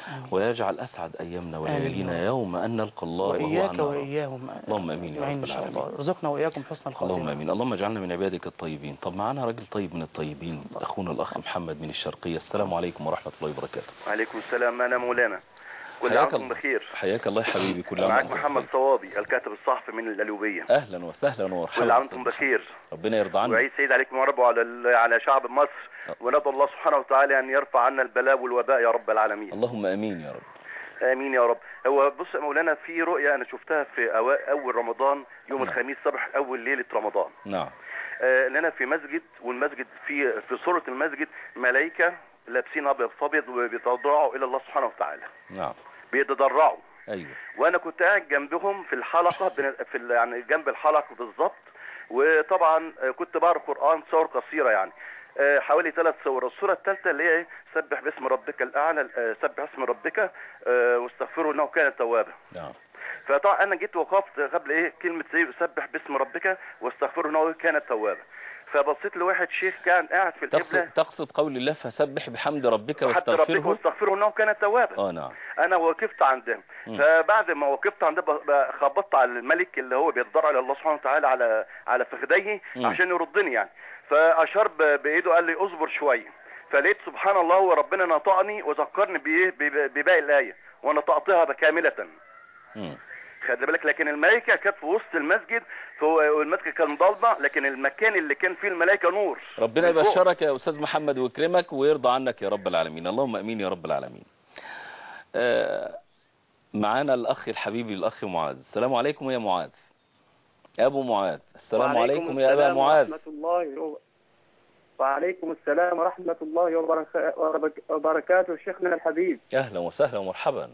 ويجعل أسعد أيامنا وليالينا آمين. يوم أن نلقى الله وهو وإياك عنا راض. وإياهم اللهم آمين يا أجمعين رب إن شاء الله العالمين. رزقنا وإياكم حسن الخاتمة اللهم امين اللهم اجعلنا من عبادك الطيبين طب معانا راجل طيب من الطيبين اخونا الاخ محمد من الشرقيه السلام عليكم ورحمه الله وبركاته وعليكم السلام انا مولانا كل حياك عام وانتم الله. بخير حياك الله يا حبيبي كل عام معاك وأنت محمد بخير. صوابي الكاتب الصحفي من القليوبيه اهلا وسهلا ومرحبا كل عام أستاذ وانتم محمد. بخير ربنا يرضى عنك وعيد سعيد عليكم يا رب وعلى ال- على شعب مصر وندعو الله سبحانه وتعالى ان يرفع عنا البلاء والوباء يا رب العالمين اللهم امين يا رب امين يا رب هو بص يا مولانا في رؤيه انا شفتها في أوا- اول رمضان يوم نعم. الخميس صبح اول ليله رمضان نعم آه، ان انا في مسجد والمسجد في في صوره المسجد ملائكه لابسين ابيض فابيض وبيتضرعوا الى الله سبحانه وتعالى نعم بيتضرعوا ايوه وانا كنت قاعد جنبهم في الحلقه بين- في ال- يعني جنب الحلقه بالظبط وطبعا آه، كنت بقرا قران صور قصيره يعني آه، حوالي ثلاث صور الصوره الثالثه اللي هي إيه؟ سبح باسم ربك الاعلى آه، سبح اسم ربك آه، واستغفره انه كان توابا نعم فطبعا انا جيت وقفت قبل ايه كلمه ايه سبح باسم ربك واستغفره انه كان توابا فبصيت لواحد شيخ كان قاعد في تقصد القبله تقصد قول الله فسبح بحمد ربك حتى ربك واستغفره واستغفره انه كان توابا اه نعم انا وقفت عندهم مم. فبعد ما وقفت عند ب- ب- خبطت على الملك اللي هو بيتضرع الى الله سبحانه وتعالى على على فخذيه مم. عشان يردني يعني فاشار ب- بايده قال لي اصبر شويه فلقيت سبحان الله وربنا نطقني وذكرني بايه ب- بباقي الايه ونطقتها كامله مم. خلي بالك لكن الملائكه كانت في وسط المسجد فهو- والمسجد كان ضلمه لكن المكان اللي كان فيه الملائكه نور ربنا من فوق. يبشرك يا استاذ محمد ويكرمك ويرضى عنك يا رب العالمين اللهم امين يا رب العالمين آه، معانا الاخ الحبيب الاخ معاذ السلام عليكم يا معاذ ابو معاذ السلام عليكم يا ابا معاذ ورحمة الله وب- وعليكم السلام ورحمة الله وبركا- وبرك- وبركاته شيخنا الحبيب اهلا وسهلا ومرحبا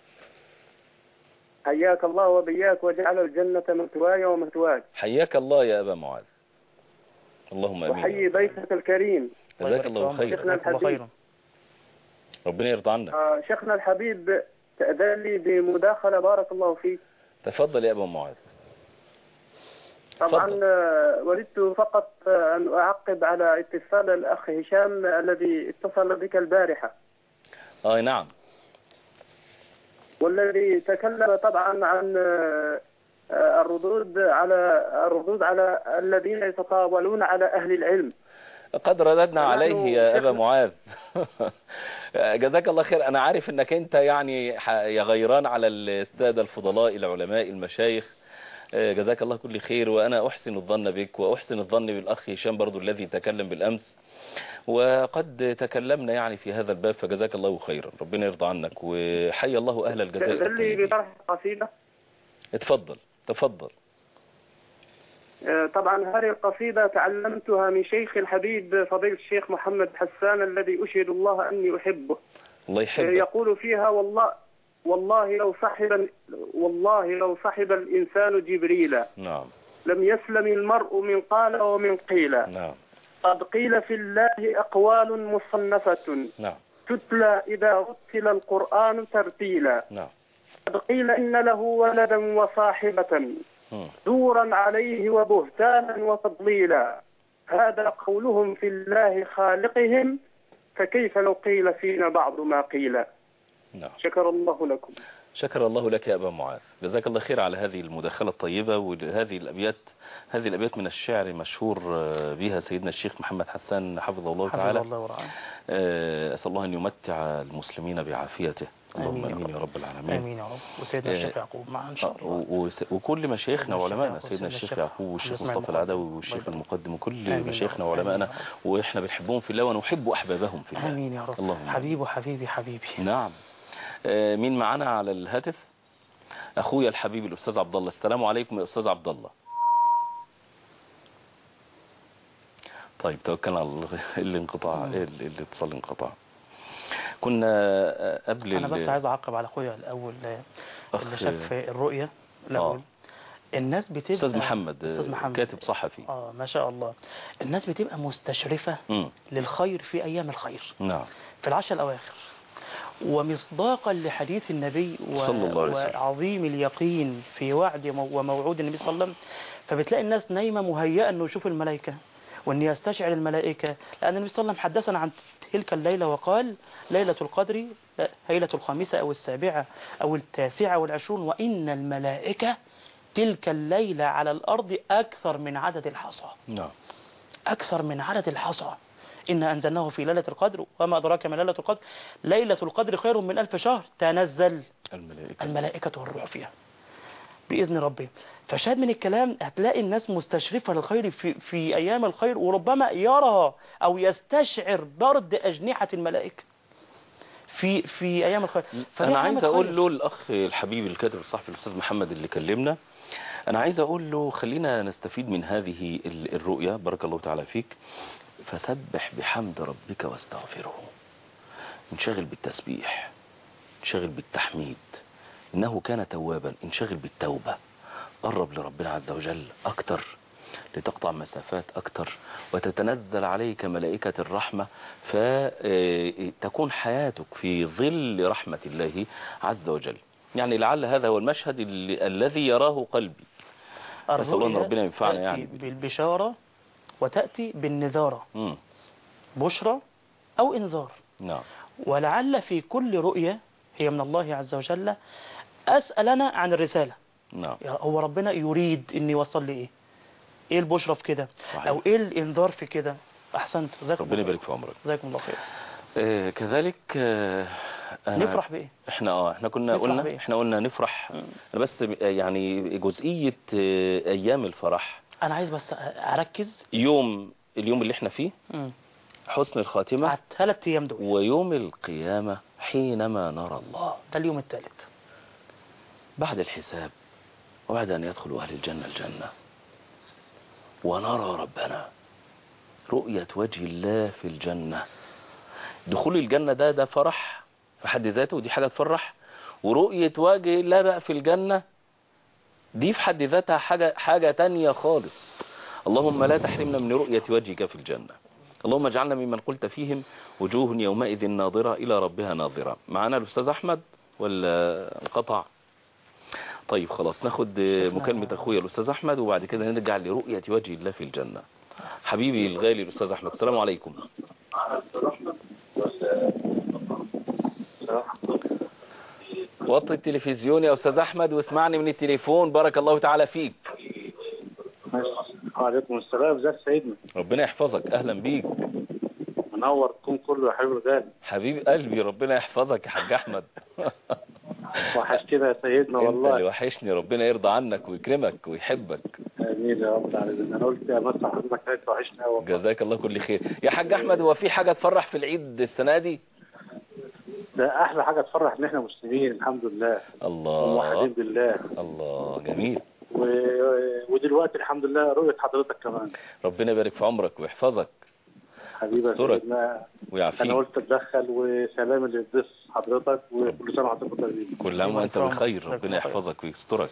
حياك الله وبياك وجعل الجنة مثواي ومثواك حياك الله يا ابا معاذ اللهم امين وحيي ضيفك الكريم جزاك الله خيرا شيخنا جزاكم الله الحبيب. خيرا ربنا يرضى عنك آه، شيخنا الحبيب تأذن لي بمداخلة بارك الله فيك تفضل يا ابا معاذ طبعا تفضل. آه، وددت فقط آه، أن أعقب على اتصال الأخ هشام الذي اتصل بك البارحة اه نعم والذي تكلم طبعا عن آه، آه، الردود على الردود على الذين يتطاولون على أهل العلم قد رددنا ونحن عليه يا ابا شيخنا- معاذ جزاك الله خير انا عارف انك انت يعني ح- يا غيران على الساده الفضلاء العلماء المشايخ آه، جزاك الله كل خير وانا احسن الظن بك واحسن الظن بالاخ هشام برضو الذي تكلم بالامس وقد تكلمنا يعني في هذا الباب فجزاك الله خيرا ربنا يرضى عنك وحي الله اهل الجزائر تأذن لي الطيبين. بطرح قصيدة اتفضل تفضل آه، طبعا هذه القصيدة تعلمتها من شيخ الحبيب فضيلة الشيخ محمد حسان الذي أشهد الله أني أحبه الله آه، يحبك يقول فيها والله والله لو صحب والله لو صحب الإنسان جبريل نعم لم يسلم المرء من قال ومن قيل نعم قد قيل في الله أقوال مصنفة نعم تتلى إذا رتل القرآن ترتيلا نعم قد قيل إن له ولدا وصاحبة مم. زورا عليه وبهتانا وتضليلا هذا قولهم في الله خالقهم فكيف لو قيل فينا بعض ما قيل نعم شكر الله لكم شكر الله لك يا أبا معاذ جزاك الله خير على هذه المداخلة الطيبة وهذه الأبيات هذه الأبيات من الشعر مشهور آه، بها سيدنا الشيخ محمد حسان حفظه الله حفظ تعالى الله ورعاه آه، أسأل الله أن يمتع المسلمين بعافيته اللهم آمين يا آمين يا رب العالمين امين يا رب وسيدنا آه، الشيخ يعقوب معنا ان شاء آه، الله و- وس- وكل مشايخنا سيدنا الشيخ وعلمائنا يعقوب، سيدنا سيدنا الشيخ الشيخ يعقوب والشيخ يسمع مصطفى المقدم. العدوي الله والشيخ يبارك. المقدم وكل آمين يا مشايخنا رب. وعلمائنا آمين يا رب. وإحنا بنحبهم في الله ونحب أحبابهم في الله امين يا رب اللهم آمين. حبيبي حبيبي حبيبي نعم آه، مين معانا على الهاتف اخويا الحبيب الاستاذ عبد الله السلام عليكم يا استاذ عبد الله طيب توكلنا على الله الانقطاع ال- الاتصال انقطع كنا آه، قبل انا ال- بس عايز اعقب على اخويا الاول آه، أخ- اللي شاف الرؤيه الاول الناس بتبقى استاذ محمد آه، استاذ محمد كاتب صحفي اه ما شاء الله الناس بتبقى مستشرفه مم. للخير في ايام الخير نعم في العشر الأواخر ومصداقا لحديث النبي و... صلى الله عليه وسلم. وعظيم اليقين في وعد مو- وموعود النبي صلى الله عليه وسلم فبتلاقي الناس نايمة مهيئة أنه يشوف الملائكة وأن يستشعر الملائكة لأن النبي صلى الله عليه وسلم حدثنا عن تلك الليلة وقال ليلة القدر ليلة الخامسة أو السابعة أو التاسعة والعشرون وإن الملائكة تلك الليلة على الأرض أكثر من عدد الحصى نعم أكثر من عدد الحصى إن أنزلناه في ليلة القدر وما أدراك ما ليلة القدر ليلة القدر خير من ألف شهر تنزل الملائكة الملائكة والروح فيها بإذن ربهم فشاهد من الكلام هتلاقي الناس مستشرفة للخير في, في أيام الخير وربما يرى أو يستشعر برد أجنحة الملائكة في في أيام الخير فدي انا علامة عايز اقول خير. له الاخ الحبيب الكاتب الصحفي الاستاذ محمد اللي كلمنا انا عايز اقول له خلينا نستفيد من هذه ال- الرؤيا بارك الله تعالى فيك فسبح بحمد ربك واستغفره انشغل بالتسبيح انشغل بالتحميد انه كان توابا انشغل بالتوبة قرب لربنا عز وجل اكتر لتقطع مسافات اكتر وتتنزل عليك ملائكة الرحمة فتكون حياتك في ظل رحمة الله عز وجل يعني لعل هذا هو المشهد اللي الذي يراه قلبي نسأل الله أن الرؤيا ربنا ينفعنا تأتي يعني. بالبشارة وتأتي بالنذارة مم. بشرى أو إنذار نعم ولعل في كل رؤية هي من الله عز وجل أسألنا عن الرسالة نعم يا هو ربنا يريد ان يوصل لي ايه ايه البشرى في كده صحيح. او ايه الانذار في كده احسنت جزاكم ربنا الله يبارك في عمرك جزاكم الله خير آه كذلك آه أنا- نفرح بايه احنا اه احنا كنا نفرح قلنا بإيه؟ احنا قلنا نفرح مم. أنا بس يعني جزئية آه، ايام الفرح انا عايز بس اركز يوم اليوم اللي احنا فيه مم. حسن الخاتمة على الثلاث ايام دول ويوم القيامة حينما نرى الله ده اليوم الثالث بعد الحساب وبعد أن يدخل أهل الجنة الجنة ونرى ربنا رؤية وجه الله في الجنة دخول الجنة ده ده فرح في حد ذاته ودي حاجة تفرح ورؤية وجه الله بقى في الجنة دي في حد ذاتها حاجة, حاجة تانية خالص اللهم لا تحرمنا من رؤية وجهك في الجنة اللهم اجعلنا ممن قلت فيهم وجوه يومئذ ناظرة إلى ربها ناظرة معنا الأستاذ أحمد ولا انقطع طيب خلاص ناخد شيخنا. مكالمة أخويا الأستاذ أحمد وبعد كده نرجع لرؤية وجه الله في الجنة حبيبي الغالي الأستاذ أحمد السلام عليكم وطي التلفزيون يا أستاذ أحمد واسمعني من التليفون بارك الله تعالى فيك وعليكم السلام ازيك سيدنا ربنا يحفظك أهلا بيك منور الكون كله يا حبيب الغالي حبيب قلبي ربنا يحفظك يا حاج أحمد وحشتنا يا سيدنا انت اللي والله وحشني ربنا يرضى عنك ويكرمك ويحبك امين يا رب العالمين انا قلت يا مسا حضرتك انت وحشنا والله جزاك الله كل خير يا حاج احمد هو في حاجه تفرح في العيد السنه دي ده احلى حاجه تفرح ان احنا مسلمين الحمد لله وموحدين الله بالله الله جميل و... ودلوقتي الحمد لله رؤيه حضرتك كمان ربنا يبارك في عمرك ويحفظك حبيبي يا أسترك. سيدنا انا ويعافيك قلت اتدخل وسلام للضيف حضرتك وكل سنه وحضرتك طيبين كل عام الله وانت يكرمك. بخير جزاك ربنا الله خير. يحفظك ويسترك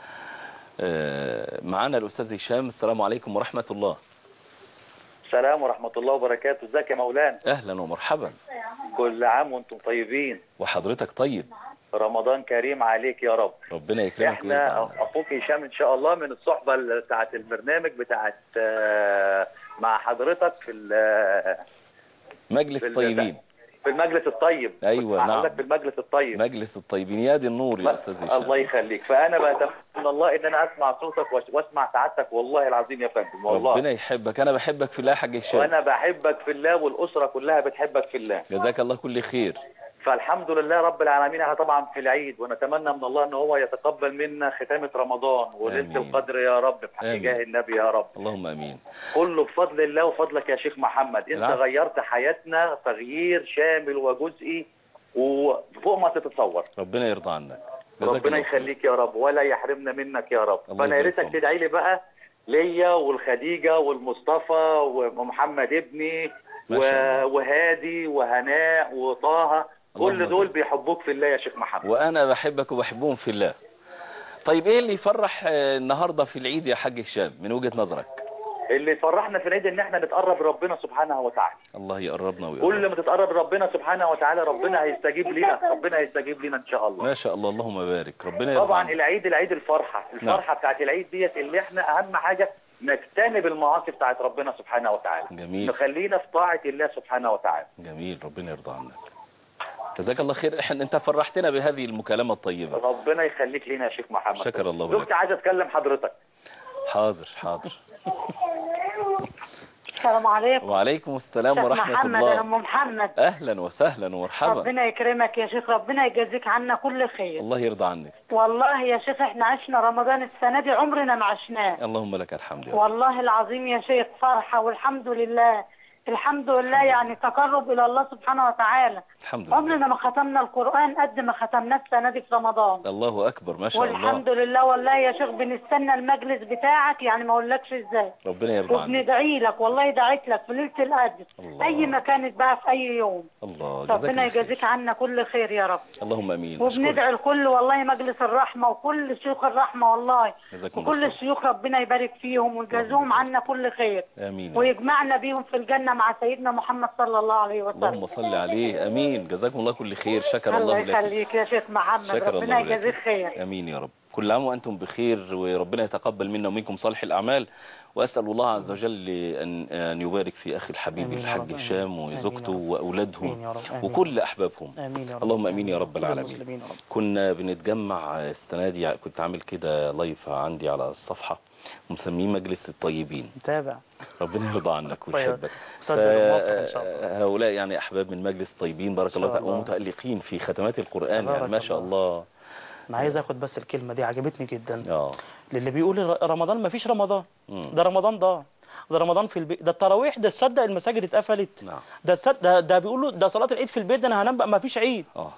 آه، معانا الاستاذ هشام السلام عليكم ورحمه الله السلام ورحمة الله وبركاته ازيك يا مولانا اهلا ومرحبا كل عام وانتم طيبين وحضرتك طيب رمضان كريم عليك يا رب ربنا يكرمك احنا ويرضى عنك. اخوك هشام ان شاء الله من الصحبة ال- بتاعت البرنامج بتاعت آه، مع حضرتك في ال- مجلس في ال- الطيبين في المجلس الطيب أيوة، مع نعم. حضرتك في المجلس الطيب مجلس الطيبين يا دي النور يا استاذ الله هشام يخليك فانا بتمنى من الله ان انا اسمع صوتك واس- واسمع سعادتك والله العظيم يا فندم والله ربنا يحبك انا بحبك في الله يا حاج هشام وانا بحبك في الله والاسره كلها بتحبك في الله جزاك الله كل خير فالحمد لله رب العالمين احنا طبعا في العيد ونتمنى من الله ان هو يتقبل منا ختامة رمضان وليلة آمين. القدر يا رب بحق آمين. جاه النبي يا رب اللهم امين كله بفضل الله وفضلك يا شيخ محمد انت العفو. غيرت حياتنا تغيير شامل وجزئي وفوق ما تتصور ربنا يرضى عنك جزاك ربنا الله خير. يخليك يا رب ولا يحرمنا منك يا رب الله فانا يا يبارك ريتك فيك. تدعي لي بقى ليا والخديجه والمصطفى ومحمد ابني ما شاء الله. و- وهادي وهناء وطه اللهم كل دول بارك. بيحبوك في الله يا شيخ محمد وانا بحبك وبحبهم في الله طيب ايه اللي يفرح آه، النهارده في العيد يا حاج هشام من وجهة نظرك اللي فرحنا في العيد ان احنا نتقرب ربنا سبحانه وتعالى الله يقربنا كل ويقرب ما تتقرب ربنا سبحانه وتعالى ربنا هيستجيب لنا ربنا هيستجيب لنا ان شاء الله ما شاء الله اللهم بارك ربنا يرضى طبعا عنك. العيد العيد الفرحه الفرحه بتاعت العيد ديت اللي احنا اهم حاجه نجتنب المعاصي بتاعت ربنا سبحانه وتعالى جميل نخلينا في طاعة الله سبحانه وتعالى جميل ربنا يرضى عنك جزاك الله خير احنا انت فرحتنا بهذه المكالمة الطيبة ربنا يخليك لينا يا شيخ محمد شكر الله لك زوجتي عايزة اتكلم حضرتك حاضر حاضر السلام عليكم وعليكم السلام شيخ ورحمة محمد الله انا ام محمد اهلا وسهلا ومرحبا ربنا يكرمك يا شيخ ربنا يجازيك عنا كل خير الله يرضى عنك والله يا شيخ احنا عشنا رمضان السنه دي عمرنا ما عشناه اللهم لك الحمد يا رب والله العظيم يا شيخ فرحه والحمد لله الحمد لله يعني تقرب الى الله سبحانه وتعالى الحمد لله عمرنا ما ختمنا القران قد ما ختمناه السنه دي في رمضان الله اكبر ما شاء الله والحمد لله والله يا شيخ بنستنى المجلس بتاعك يعني ما اقولكش ازاي ربنا يرضى عنك وبندعي لك والله دعيت لك في ليله القدر الله. اي ما كانت بقى في اي يوم الله جزاك ربنا الله خير. يجازيك عنا كل خير يا رب اللهم امين وبندعي الكل والله مجلس الرحمة وكل شيوخ الرحمة والله جزاكم الله وكل خير. الشيوخ ربنا يبارك فيهم ويجازوهم عنا كل خير امين يا رب. ويجمعنا بيهم في الجنة مع سيدنا محمد صلى الله عليه اللهم وسلم صل عليه امين جزاكم الله كل خير شكر الله الله لك يخليك يا شيخ محمد شكر ربنا الله يجازيك لك خير امين يا رب كل عام وانتم بخير وربنا يتقبل منا ومنكم صالح الاعمال واسال الله عز وجل ان ان يبارك في اخي الحبيب آمين يا الحاج رب، هشام آمين. وزوجته آمين يا رب. آمين واولادهم يا رب، آمين. وكل احبابهم امين يا رب اللهم امين يا رب كل العالمين المسلمين يا رب كنا بنتجمع السنه دي كنت عامل كده لايف عندي على الصفحه مسميه مجلس الطيبين متابع ربنا يرضى عنك طيب. ويحبك صدق الموقف ان شاء الله هؤلاء يعني احباب من مجلس طيبين بارك شاء الله تعالى الله. ومتالقين في ختمات القران تبارك يعني ما شاء الله انا عايز اخد بس الكلمه دي عجبتني جدا اه للي بيقول رمضان ما فيش رمضان مم. ده رمضان ضاع ده رمضان في البيت ده التراويح ده تصدق المساجد اتقفلت نعم ده تصدق ده, ده بيقولوا ده صلاه العيد في البيت ده انا هنام بقى ما فيش عيد اه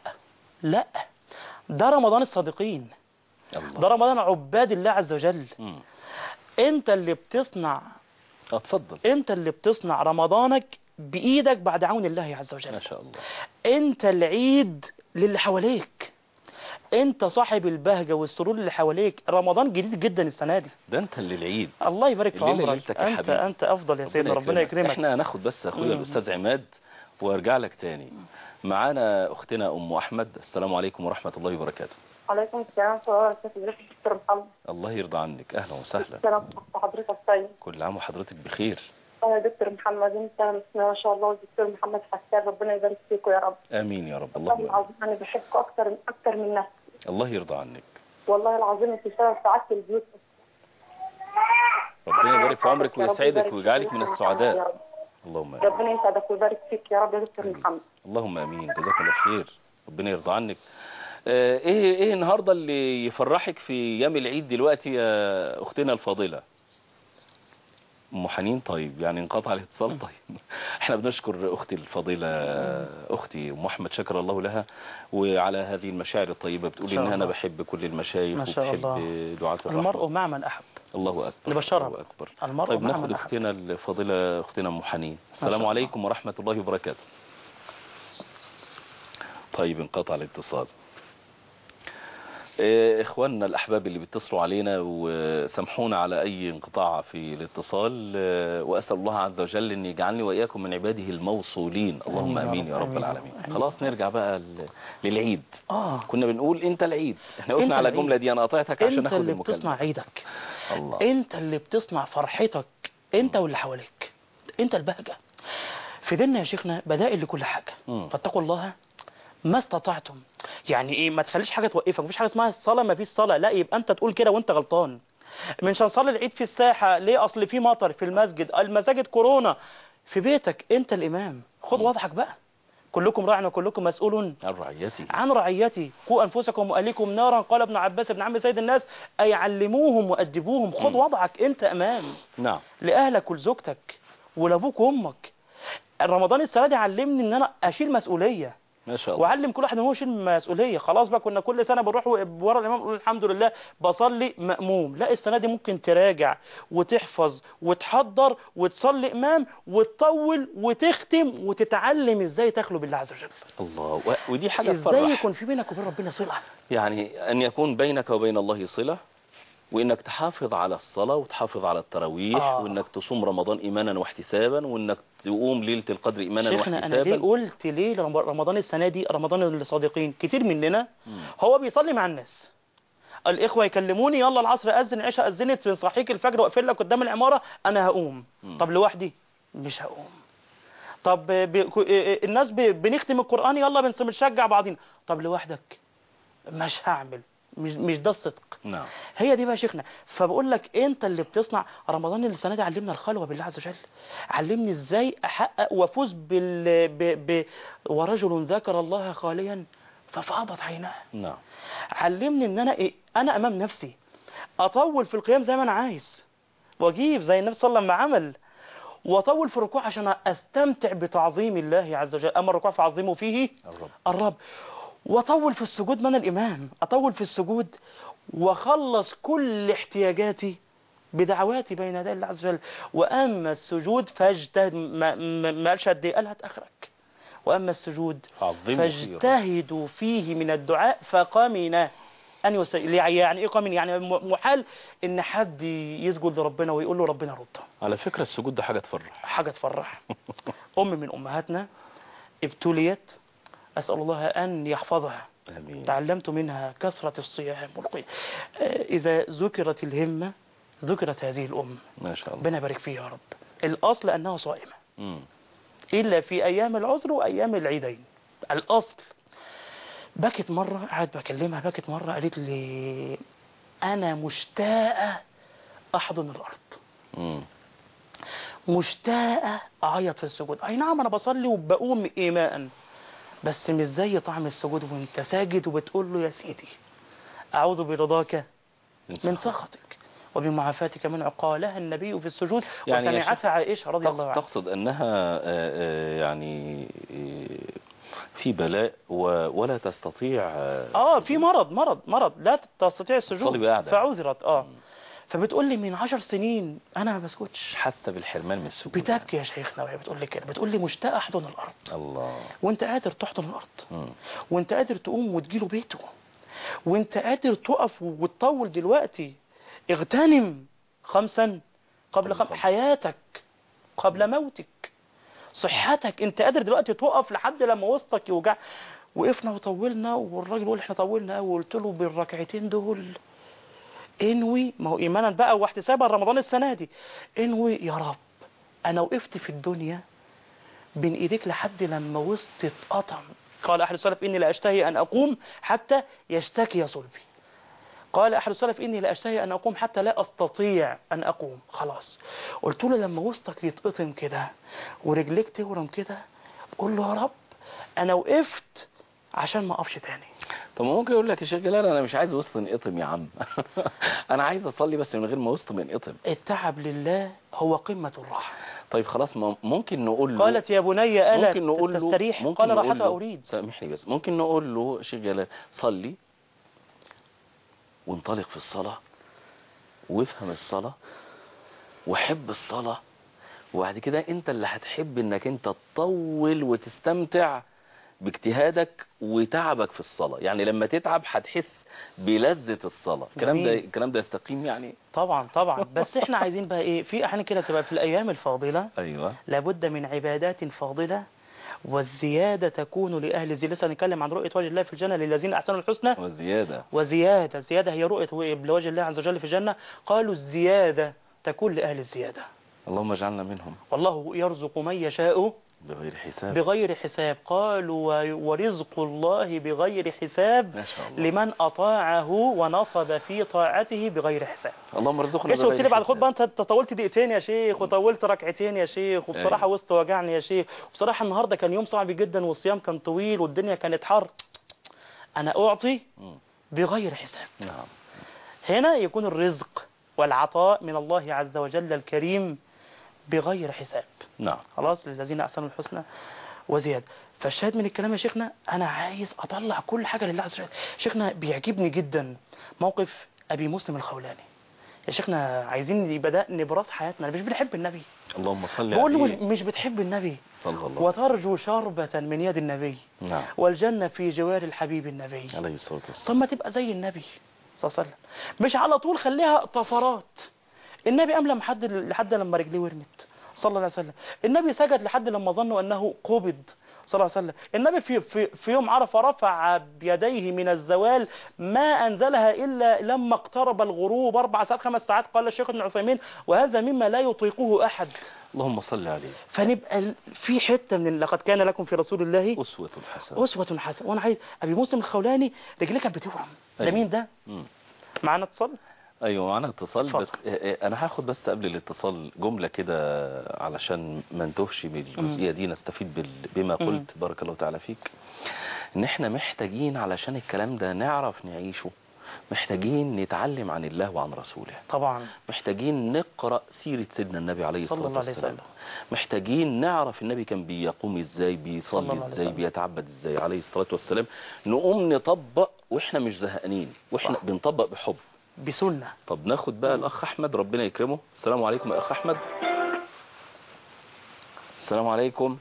لا ده رمضان الصادقين ده الله رمضان عباد الله عز وجل مم. انت اللي بتصنع اه اتفضل انت اللي بتصنع رمضانك بايدك بعد عون الله عز ما وجل شاء الله انت العيد للي حواليك انت صاحب البهجه والسرور اللي حواليك رمضان جديد جدا السنه دي ده انت اللي العيد الله يبارك في الليلة عمرك ليلتك يا انت حبيبي. انت افضل يا سيدنا ربنا يكرمك احنا هناخد بس اخويا مم. الاستاذ عماد وارجع لك تاني معانا اختنا ام احمد السلام عليكم ورحمه الله وبركاته عليكم السلام ورحمة الله وبركاته دكتور محمد الله يرضى عنك اهلا وسهلا السلام حضرتك طيب كل عام وحضرتك بخير أنا دكتور محمد أنت ما شاء الله الدكتور محمد حسان ربنا يبارك فيكم يا رب امين يا رب والله اللهم آمين. العظيم أنا بحبكم أكتر أكتر من نفسي الله يرضى عنك والله العظيم أنت سبب سعادة البيوت ربنا يبارك في عمرك يا رب ويسعدك يبارك ويجعلك فيك من يا السعداء رب. اللهم امين ربنا يسعدك ويبارك فيك يا رب يا دكتور آمين. محمد اللهم امين جزاك الله خير ربنا يرضى عنك آه، ايه ايه النهارده اللي يفرحك في ايام العيد دلوقتي يا اختنا الفاضله ام حنين طيب يعني انقطع الاتصال طيب احنا بنشكر اختي الفضيله اختي ام احمد شكر الله لها وعلى هذه المشاعر الطيبه بتقول شاء ان انا الله. بحب كل المشايخ ما شاء وبتحب الله. دعاة الرحمه المرء مع من احب الله اكبر نبشرها. الله اكبر المرء طيب مع ناخد من احب اختنا الفاضله اختنا ام حنين السلام الله. عليكم ورحمه الله وبركاته طيب انقطع الاتصال إيه، اخواننا الاحباب اللي بيتصلوا علينا وسامحونا على اي انقطاع في الاتصال آه، واسال الله عز وجل ان يجعلني واياكم من عباده الموصولين اللهم آمين يا امين يا رب، رب آمين يا العالمين رب، آمين. خلاص نرجع بقى ل- للعيد اه كنا بنقول انت العيد احنا أنت قلنا على العيد. الجمله دي انا قطعتك عشان انت ناخد اللي المكالمه بتصنع عيدك الله انت اللي بتصنع فرحتك انت واللي حواليك انت البهجه في ديننا يا شيخنا بدائل لكل حاجه مم. فاتقوا الله ما استطعتم يعني ايه ما تخليش حاجه توقفك مفيش حاجه اسمها الصلاه ما فيش صلاه لا يبقى انت تقول كده وانت غلطان مش هنصلي العيد في الساحه ليه اصل في مطر في المسجد المساجد كورونا في بيتك انت الامام خد وضعك بقى كلكم راع وكلكم مسؤول عن رعيتي عن رعيتي قوا انفسكم واهليكم نارا قال ابن عباس ابن عم سيد الناس اي علموهم وادبوهم خد مم. وضعك انت امام نعم لاهلك ولزوجتك ولابوك وامك رمضان السنه دي علمني ان انا اشيل مسؤوليه ما شاء الله وعلم كل واحد ان هو يشيل مسؤوليه خلاص بقى كنا كل سنه بنروح ورا الامام نقول الحمد لله بصلي ماموم لا السنه دي ممكن تراجع وتحفظ وتحضر وتصلي امام وتطول وتختم وتتعلم ازاي تخلو بالله عز وجل الله و... ودي حاجه ازاي تفرح يكون في بينك وبين ربنا صله يعني أن يكون بينك وبين الله صلة وإنك تحافظ على الصلاة وتحافظ على التراويح آه. وإنك تصوم رمضان إيمانا واحتسابا وإنك تقوم ليلة القدر إيمانا شيخنا انا ليه واحتسابا قلت ليه رم- رمضان السنه دي رمضان الصادقين كتير مننا هو بيصلي مع الناس الاخوه يكلموني يلا العصر اذن العشاء اذنت صحيك الفجر واقفل لك قدام العماره انا هقوم مم. طب لوحدي مش هقوم طب ب... ك- الناس ب... بنختم القران يلا بنس- بنشجع بعضين طب لوحدك مش هعمل مش مش ده الصدق نعم هي دي بقى يا شيخنا فبقول لك انت اللي بتصنع رمضان السنه دي علمنا الخلوه بالله عز وجل علمني ازاي احقق وافوز بال ب... ب... ورجل ذكر الله خاليا ففاضت عيناه نعم علمني ان انا ايه انا امام نفسي اطول في القيام زي ما انا عايز واجيب زي النبي صلى الله عليه وسلم ما عمل واطول في الركوع عشان استمتع بتعظيم الله عز وجل اما الركوع فعظموا فيه الرب الرب واطول في السجود ما انا الامام اطول في السجود واخلص كل احتياجاتي بدعواتي بين يدي الله عز وجل واما السجود فاجتهد ما, ما, ما قالش قد ايه قال هات اخرك واما السجود عظموا فيه الرب. فاجتهدوا فيه من الدعاء فقمنا ان يس... يعني ايه قمن يعني م- محال ان حد يسجد لربنا ويقول له ربنا رد على فكرة السجود ده حاجة تفرح حاجه تفرح ام من امهاتنا ابتليت اسال الله ان يحفظها آمين تعلمت منها كثرة الصيام والقيام آه، إذا ذكرت الهمة ذكرت هذه الأم ما شاء الله ربنا يبارك فيها يا رب الأصل أنها صائمة مم. إلا في أيام العذر وأيام العيدين الأصل بكت مرة قاعد بكلمها بكت مرة قالت لي أنا مشتاقة أحضن الأرض مم. مشتاقة أعيط في السجود أي نعم أنا بصلي وبقوم إيماء بس مش زي طعم السجود وانت ساجد وبتقول له يا سيدي أعوذ برضاك من سخطك وبمعافاتك من عقالها النبي في السجود يعني يا وسمعتها عائشة رضي الله تقصد, عنها تقصد أنها آه، آه، يعني آه، في بلاء و- ولا تستطيع آه، اه في مرض مرض مرض لا تستطيع تصلي السجود بقعدة. فعذرت اه فبتقول لي من عشر سنين انا ما بسكتش حاسة بالحرمان من السجود بتبكي يا شيخنا وهي بتقول لي كده بتقول لي مشتاق احضن الارض الله وانت قادر تحضن الارض مم. وانت قادر تقوم وتجيله بيته وانت قادر تقف وتطول دلوقتي اغتنم خمسا قبل قبل خم... خمس. حياتك قبل موتك صحتك انت قادر دلوقتي تقف لحد لما وسطك يوجع وقفنا وطولنا والراجل يقول احنا طولنا قوي وقلت له بالركعتين دول انوي ما هو ايمانا بقى واحتسابا رمضان السنه دي انوي يا رب انا وقفت في الدنيا بين ايديك لحد لما وسط اتقطم قال احد السلف اني لا اشتهي ان اقوم حتى يشتكي صلبي قال احد السلف اني لا اشتهي ان اقوم حتى لا استطيع ان اقوم خلاص قلت له لما وسطك يتقطم كده ورجليك تورم كده قول له يا رب انا وقفت عشان ما اقفش تاني طب ما ممكن يقول لك يا شيخ جلال انا مش عايز وسط ينقطم يا عم انا عايز اصلي بس من غير ما وسط ينقطم التعب لله هو قمة الراحة طيب خلاص ما ممكن نقول له قالت يا بني ألا ممكن نقول له تستريح ممكن قال نقول راحتها له- أريد سامحني بس ممكن نقول له شيخ جلال صلي وانطلق في الصلاة وافهم الصلاة وحب الصلاة وبعد كده انت اللي هتحب انك انت تطول وتستمتع باجتهادك وتعبك في الصلاة يعني لما تتعب هتحس بلذة الصلاة الكلام ده جميل. الكلام ده يستقيم يعني طبعا طبعا بس احنا عايزين بقى ايه في احيانا كده تبقى في الايام الفاضله ايوه لابد من عبادات فاضله والزياده تكون لاهل الزيادة لسه هنتكلم عن رؤيه وجه الله في الجنه للذين احسنوا الحسنى وزيادة وزياده الزياده هي رؤيه لوجه الله عز وجل في الجنه قالوا الزياده تكون لاهل الزياده اللهم اجعلنا منهم والله يرزق من يشاء بغير حساب بغير حساب قالوا و- ورزق الله بغير حساب ما شاء الله لمن أطاعه ونصب في طاعته بغير حساب اللهم ارزقنا لسه قلت لي بغير بعد حساب. خطبه انت أنت طولت دقيقتين يا شيخ وطولت ركعتين يا شيخ وبصراحه أيوة. وسط وجعني يا شيخ وبصراحه النهارده كان يوم صعب جدا والصيام كان طويل والدنيا كانت حر انا اعطي مم. بغير حساب نعم هنا يكون الرزق والعطاء من الله عز وجل الكريم بغير حساب نعم خلاص للذين احسنوا الحسنى وزياده فالشاهد من الكلام يا شيخنا انا عايز اطلع كل حاجه لله عز وجل شيخنا بيعجبني جدا موقف ابي مسلم الخولاني يا شيخنا عايزين يبقى ده نبراس حياتنا مش بنحب النبي اللهم صل بقول له مش, عليه مش بتحب النبي صلى الله عليه وترجو شربة من يد النبي وسلم. نعم والجنة في جوار الحبيب النبي عليه الصلاة طب والسلام ما تبقى زي النبي صلى الله عليه وسلم مش على طول خليها طفرات النبي قام لما حد لحد لما رجليه ورمت صلى الله عليه وسلم النبي سجد لحد لما ظنوا انه قبض صلى الله عليه وسلم النبي في, في, في يوم عرفة رفع بيديه من الزوال ما أنزلها إلا لما اقترب الغروب أربع ساعات خمس ساعات قال الشيخ ابن عثيمين وهذا مما لا يطيقه أحد اللهم صل عليه فنبقى ال- في حتة من لقد كان لكم في رسول الله أسوة حسنة أسوة حسنة وأنا عايز أبي مسلم الخولاني رجليه كانت بتورم ده أيوة. مين ده؟ مم. معانا اتصال؟ ايوه معانا اتصال اتفضل. بس آه، آه، انا هاخد بس قبل الاتصال جمله كده علشان ما نتوهش بالجزئيه دي نستفيد بال... بما مم. قلت بارك الله تعالى فيك ان احنا محتاجين علشان الكلام ده نعرف نعيشه محتاجين نتعلم عن الله وعن رسوله طبعا محتاجين نقرأ سيرة سيدنا النبي عليه صلى الصلاة الله عليه والسلام وسلم. محتاجين نعرف النبي كان بيقوم ازاي صلى بيصلي الله عليه ازاي وسلم. بيتعبد ازاي عليه الصلاة والسلام نقوم نطبق واحنا مش زهقانين واحنا صح. بنطبق بحب بسنة طب ناخد بقى الاخ احمد ربنا يكرمه السلام عليكم يا اخ احمد السلام عليكم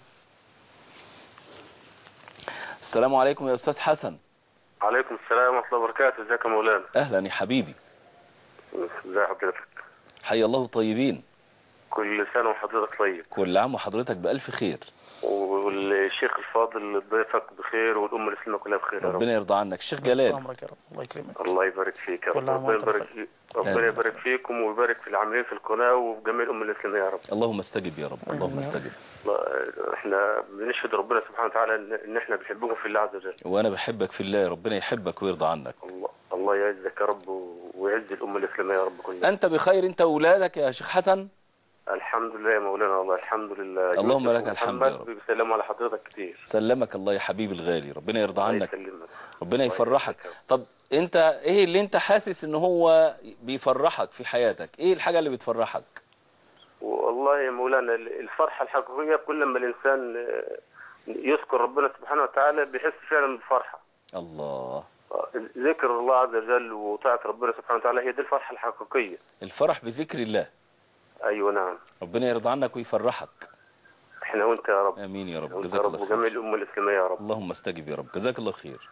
السلام عليكم يا استاذ حسن عليكم السلام ورحمة الله وبركاته ازيك يا مولانا اهلا يا حبيبي ازي حضرتك حي الله طيبين كل سنة وحضرتك طيب كل عام وحضرتك بألف خير والشيخ الفاضل ضيفك بخير والأمة الإسلامية كلها بخير يا رب ربنا يرضى عنك الشيخ جلال أمرك يا رب الله يكرمك الله يبارك فيك يا رب كل عام ربنا وأنت يبارك بخير. فيك ربنا يبارك فيكم ويبارك في العاملين في القناة وجميع الأمة الإسلامية يا رب اللهم استجب يا رب اللهم استجب الله- احنا بنشهد ربنا سبحانه وتعالى ان إن احنا بنحبكم في الله عز وجل وانا بحبك في الله ربنا يحبك ويرضى عنك الله الله يعزك يا رب ويعز الأمة الإسلامية يا رب كلها انت بخير انت واولادك يا شيخ حسن الحمد لله يا مولانا والله الحمد لله اللهم يوسف لك الحمد يا ومحمد بيسلموا على حضرتك كتير سلمك الله يا حبيبي الغالي ربنا يرضى الله عنك يسلمك ربنا الله يفرحك يسلمك. طب انت ايه اللي انت حاسس ان هو بيفرحك في حياتك ايه الحاجة اللي بتفرحك والله يا مولانا الفرحة الحقيقية كل ما الإنسان آه، يذكر ربنا سبحانه وتعالى بيحس فعلا بفرحة الله آه، ذكر الله عز وجل وطاعة ربنا سبحانه وتعالى هي دي الفرحة الحقيقية الفرح بذكر الله أيوة نعم ربنا يرضى عنك ويفرحك احنا وانت يا رب امين يا رب وانت جزاك يا رب الله وجميع خير الأمة الإسلامية يا رب اللهم استجب يا رب جزاك الله خير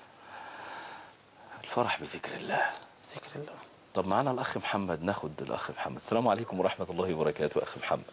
الفرح بذكر الله ذكر الله طب معانا الاخ محمد ناخد الاخ محمد السلام عليكم ورحمة الله وبركاته اخ محمد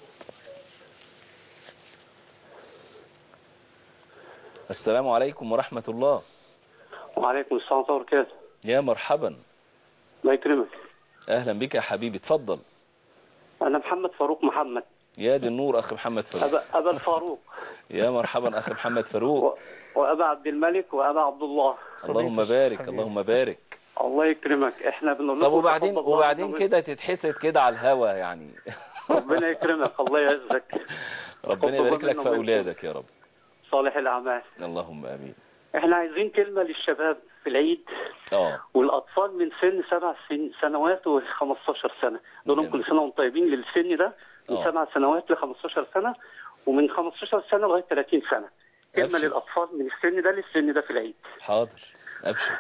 السلام عليكم ورحمة الله وعليكم السلام ورحمة الله وبركاته يا مرحبا الله يكرمك اهلا بك يا حبيبي اتفضل أنا محمد فاروق محمد يا دي النور اخ محمد فاروق أبا, أبا الفاروق يا مرحبا اخ محمد فاروق و... وأبا عبد الملك وأبا عبد الله اللهم بارك اللهم بارك الله يكرمك احنا بنقول طب لكم وبعدين تفضل الله وبعدين ونور. كده تتحسد كده على الهوا يعني ربنا يكرمك الله يعزك ربنا تفضل يبارك لك منا في ومنكم. اولادك يا رب صالح الأعمال اللهم امين احنا عايزين كلمة للشباب في العيد اه والأطفال من سن سبع سن سنوات و 15 سنة دول جميل. كل سنة وانتم طيبين للسن ده من آه. سبع سنوات ل 15 سنة ومن 15 سنة لغاية 30 سنة كلمة أبشر. للأطفال من السن ده للسن ده في العيد حاضر ابشر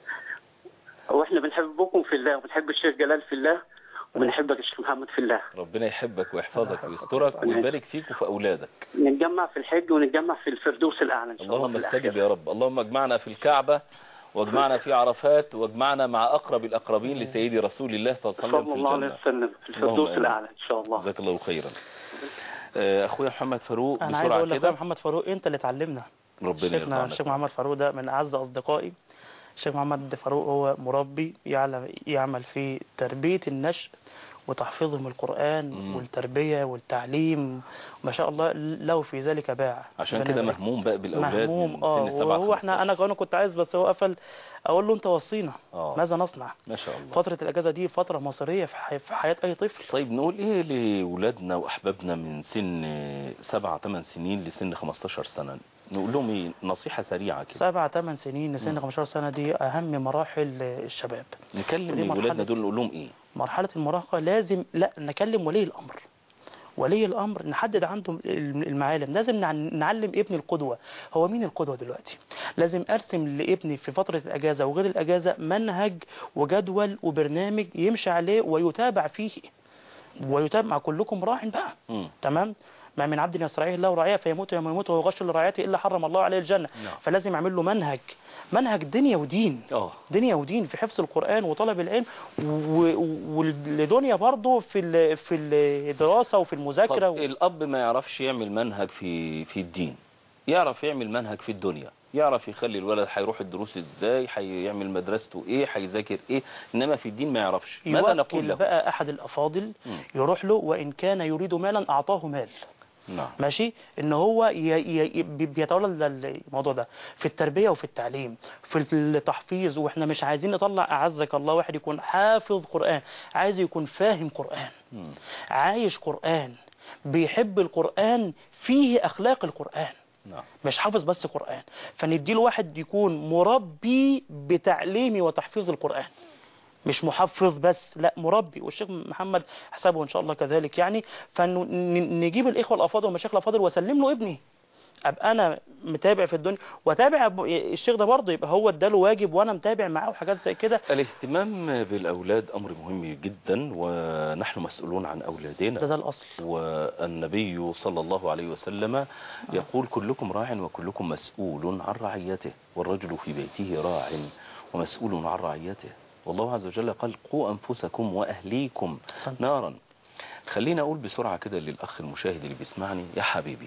واحنا بنحبكم في الله وبنحب الشيخ جلال في الله وبنحبك يا شيخ محمد في الله ربنا يحبك ويحفظك ويسترك ويبارك فيك وفي اولادك نتجمع في الحج ونتجمع في الفردوس الأعلى إن شاء الله اللهم في الآخرة. استجب يا رب اللهم اجمعنا في الكعبة واجمعنا في عرفات واجمعنا مع اقرب الاقربين لسيدي رسول الله صلى الله عليه وسلم صلى في الله عليه الجنة وسلم في اللهم الفردوس آمين. الأعلى إن شاء الله جزاك الله خيرا آه، اخويا محمد فاروق انا عايز اقول بسرعة لك يا كده محمد فاروق انت اللي تعلمنا ربنا يرضى شيخنا عنك الشيخ محمد فاروق ده من اعز اصدقائي الشيخ محمد فاروق هو مربي يعلم يعمل في تربية النشء وتحفيظهم القرآن مم. والتربية والتعليم ما شاء الله له في ذلك باع عشان ربنا كده يبارك. مهموم بقى بالاولاد مهموم من اه سن سبعة وهو احنا 15. انا كمان كنت عايز بس هو قفل اقول له انت وصينا اه ماذا نصنع ما شاء الله فترة الاجازة دي فترة مصيرية في حي- في حياة اي طفل طيب نقول ايه لولادنا واحبابنا من سن سبعة ثمان سنين لسن 15 سنة نقول لهم ايه نصيحة سريعة كده سبع ثمان سنين لسن 15 سنة دي اهم مراحل الشباب نكلم دي ولادنا مرحلة- دول نقول لهم ايه مرحلة المراهقة لازم لا نكلم ولي الأمر ولي الأمر نحدد عنده المعالم لازم نع- نعلم ابني القدوة هو مين القدوة دلوقتي لازم أرسم لابني في فترة الأجازة وغير الأجازة منهج وجدول وبرنامج يمشي عليه ويتابع فيه ويتابع مع كلكم راع بقى مم. تمام ما من عبد يسترعيه الله رعاية فيموت يوم يموت وهو غش لرعايته إلا حرم الله عليه الجنة نعم. فلازم يعمل له منهج منهج دنيا ودين اه دنيا ودين في حفظ القرآن وطلب العلم و- والدنيا برضه في ال- في الدراسة وفي طب المذاكرة و... الاب ما يعرفش يعمل منهج في في الدين يعرف يعمل منهج في الدنيا يعرف يخلي الولد هيروح الدروس ازاي هيعمل مدرسته ايه هيذاكر ايه انما في الدين ما يعرفش ماذا نقول يوكل له بقى احد الافاضل يروح له وان كان يريد مالا اعطاه مال نعم ماشي ان هو ي... ي... بي- بيتولى ال- الموضوع ده في التربيه وفي التعليم في التحفيظ واحنا مش عايزين نطلع اعزك الله واحد يكون حافظ قران عايز يكون فاهم قران مم. عايش قران بيحب القران فيه اخلاق القران نعم مش حافظ بس قرآن فنديله واحد يكون مربي بتعليم وتحفيظ القرآن مش محفظ بس لا مربي والشيخ محمد حسابه ان شاء الله كذلك يعني فنجيب الاخوه الافاضل والمشايخ الافاضل واسلم له ابني ابقى انا متابع في الدنيا واتابع أب- الشيخ ده برضه يبقى هو اداله واجب وانا متابع معاه وحاجات زي كده الاهتمام بالأولاد أمر مهم جدا ونحن مسؤولون عن أولادنا ده ده الاصل والنبي صلى الله عليه وسلم يقول كلكم راع وكلكم مسؤول عن رعيته والرجل في بيته راع ومسؤول عن رعيته والله عز وجل قال قوا أنفسكم وأهليكم أحسنت. نارا خلينا أقول بسرعة كده للأخ المشاهد اللي بيسمعني يا حبيبي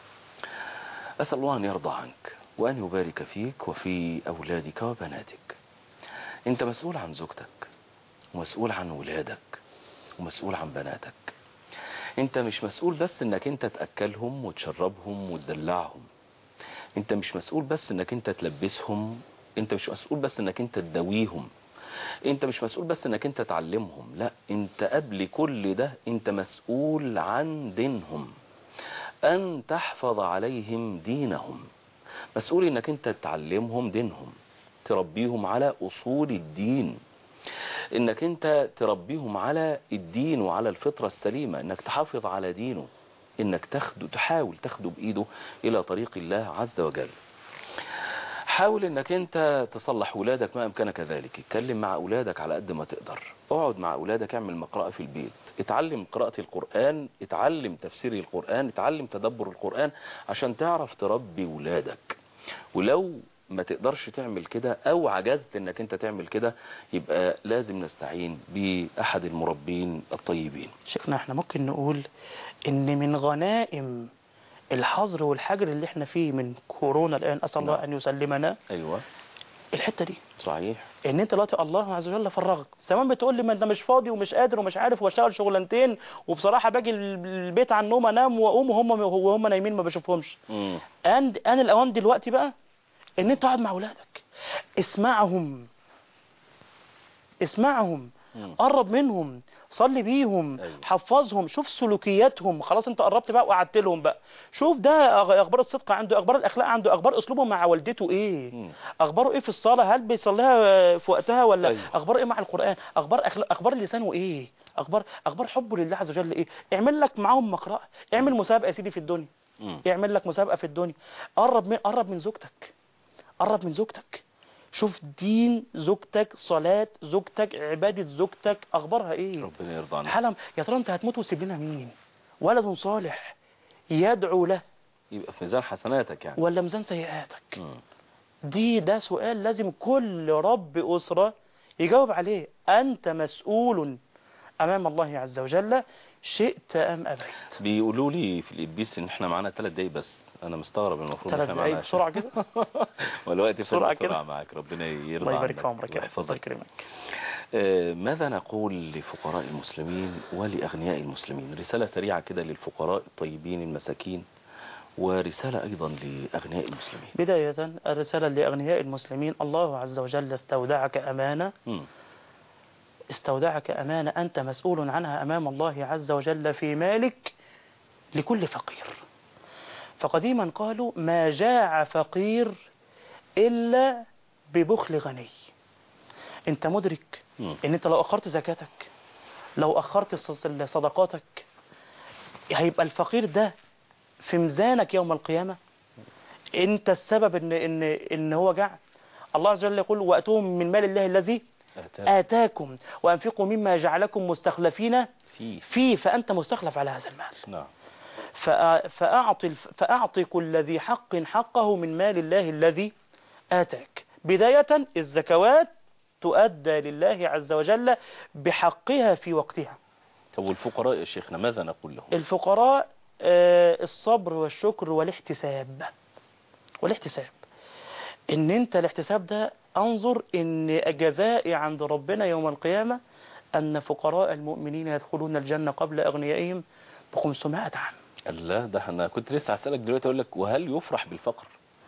أسأل الله أن يرضى عنك وأن يبارك فيك وفي أولادك وبناتك أنت مسؤول عن زوجتك ومسؤول عن ولادك ومسؤول عن بناتك انت مش مسؤول بس انك انت تأكلهم وتشربهم وتدلعهم انت مش مسؤول بس انك انت تلبسهم انت مش مسؤول بس انك انت تداويهم انت مش مسؤول بس انك انت تعلمهم لا انت قبل كل ده انت مسؤول عن دينهم ان تحفظ عليهم دينهم مسؤول انك انت تعلمهم دينهم تربيهم على اصول الدين انك انت تربيهم على الدين وعلى الفطرة السليمة انك تحافظ على دينه انك تاخده تحاول تاخده بايده الى طريق الله عز وجل حاول انك انت تصلح ولادك ما امكنك ذلك اتكلم مع اولادك على قد ما تقدر اقعد مع اولادك اعمل مقرأة في البيت اتعلم قراءة القرآن اتعلم تفسير القرآن اتعلم تدبر القرآن عشان تعرف تربي ولادك ولو ما تقدرش تعمل كده او عجزت انك انت تعمل كده يبقى لازم نستعين باحد المربين الطيبين شيخنا احنا ممكن نقول ان من غنائم الحظر والحجر اللي احنا فيه من كورونا الان اسال الله نعم. ان يسلمنا ايوه الحته دي صحيح ان انت دلوقتي الله عز وجل فرغك زمان بتقول لي ما انت مش فاضي ومش قادر ومش عارف واشتغل شغلانتين وبصراحه باجي البيت عن النوم انام واقوم وهم وهم نايمين ما بشوفهمش مم. ان انا الاوان دلوقتي بقى ان انت تقعد مع اولادك اسمعهم اسمعهم مم. قرب منهم صلي بيهم أيوة. حفظهم شوف سلوكياتهم خلاص انت قربت بقى وقعدت لهم بقى شوف ده أغ- اخبار الصدق عنده اخبار الاخلاق عنده اخبار اسلوبه مع والدته ايه مم. اخباره ايه في الصلاه هل بيصليها في وقتها ولا أيوة. اخبار ايه مع القران اخبار أخلاق اخبار لسانه ايه اخبار اخبار حبه لله عز وجل ايه اعمل لك معاهم مقرأة اعمل مسابقه يا سيدي في الدنيا مم. يعمل لك مسابقه في الدنيا قرب من قرب من زوجتك قرب من زوجتك شوف دين زوجتك صلاة زوجتك عبادة زوجتك أخبارها إيه ربنا يرضى عنك حلم يا ترى أنت هتموت وتسيب لنا مين ولد صالح يدعو له يبقى في ميزان حسناتك يعني ولا ميزان سيئاتك مم. دي ده سؤال لازم كل رب أسرة يجاوب عليه أنت مسؤول أمام الله عز وجل شئت أم أبيت بيقولوا لي في الإبيس ان احنا معانا ثلاث دقايق بس انا مستغرب المفروض ثلاث احنا دقايق معانا بسرعة كده والوقت بسرعة بسرعة كده. بسرعة معاك ربنا يرضى الله يبارك عنك في عمرك يا رب الله ويحفظك يكرمك آه، ماذا نقول لفقراء المسلمين ولأغنياء المسلمين رسالة سريعة كده للفقراء الطيبين المساكين ورسالة أيضا لأغنياء المسلمين بداية الرسالة لأغنياء المسلمين الله عز وجل استودعك أمانة مم. استودعك أمانة أنت مسؤول عنها أمام الله عز وجل في مالك لكل فقير فقديما قالوا ما جاع فقير إلا ببخل غني أنت مدرك مم. أن أنت لو أخرت زكاتك لو أخرت ص- صدقاتك هيبقى الفقير ده في ميزانك يوم القيامة أنت السبب إن إن إن هو جاع الله عز وجل يقول وأتوهم من مال الله الذي آتاك آتاكم وأنفقوا مما جعلكم مستخلفين فيه فيه فأنت مستخلف على هذا المال نعم فأ- فأعط الف- فأعط كل ذي حق حقه من مال الله الذي آتاك بداية الزكوات تؤدى لله عز وجل بحقها في وقتها طب والفقراء يا شيخنا ماذا نقول لهم الفقراء آه، الصبر والشكر والاحتساب والاحتساب ان انت الاحتساب ده انظر ان جزائي عند ربنا يوم القيامة ان فقراء المؤمنين يدخلون الجنة قبل اغنيائهم ب 500 عام الله ده انا كنت لسه هسألك دلوقتي اقول لك وهل يفرح بالفقر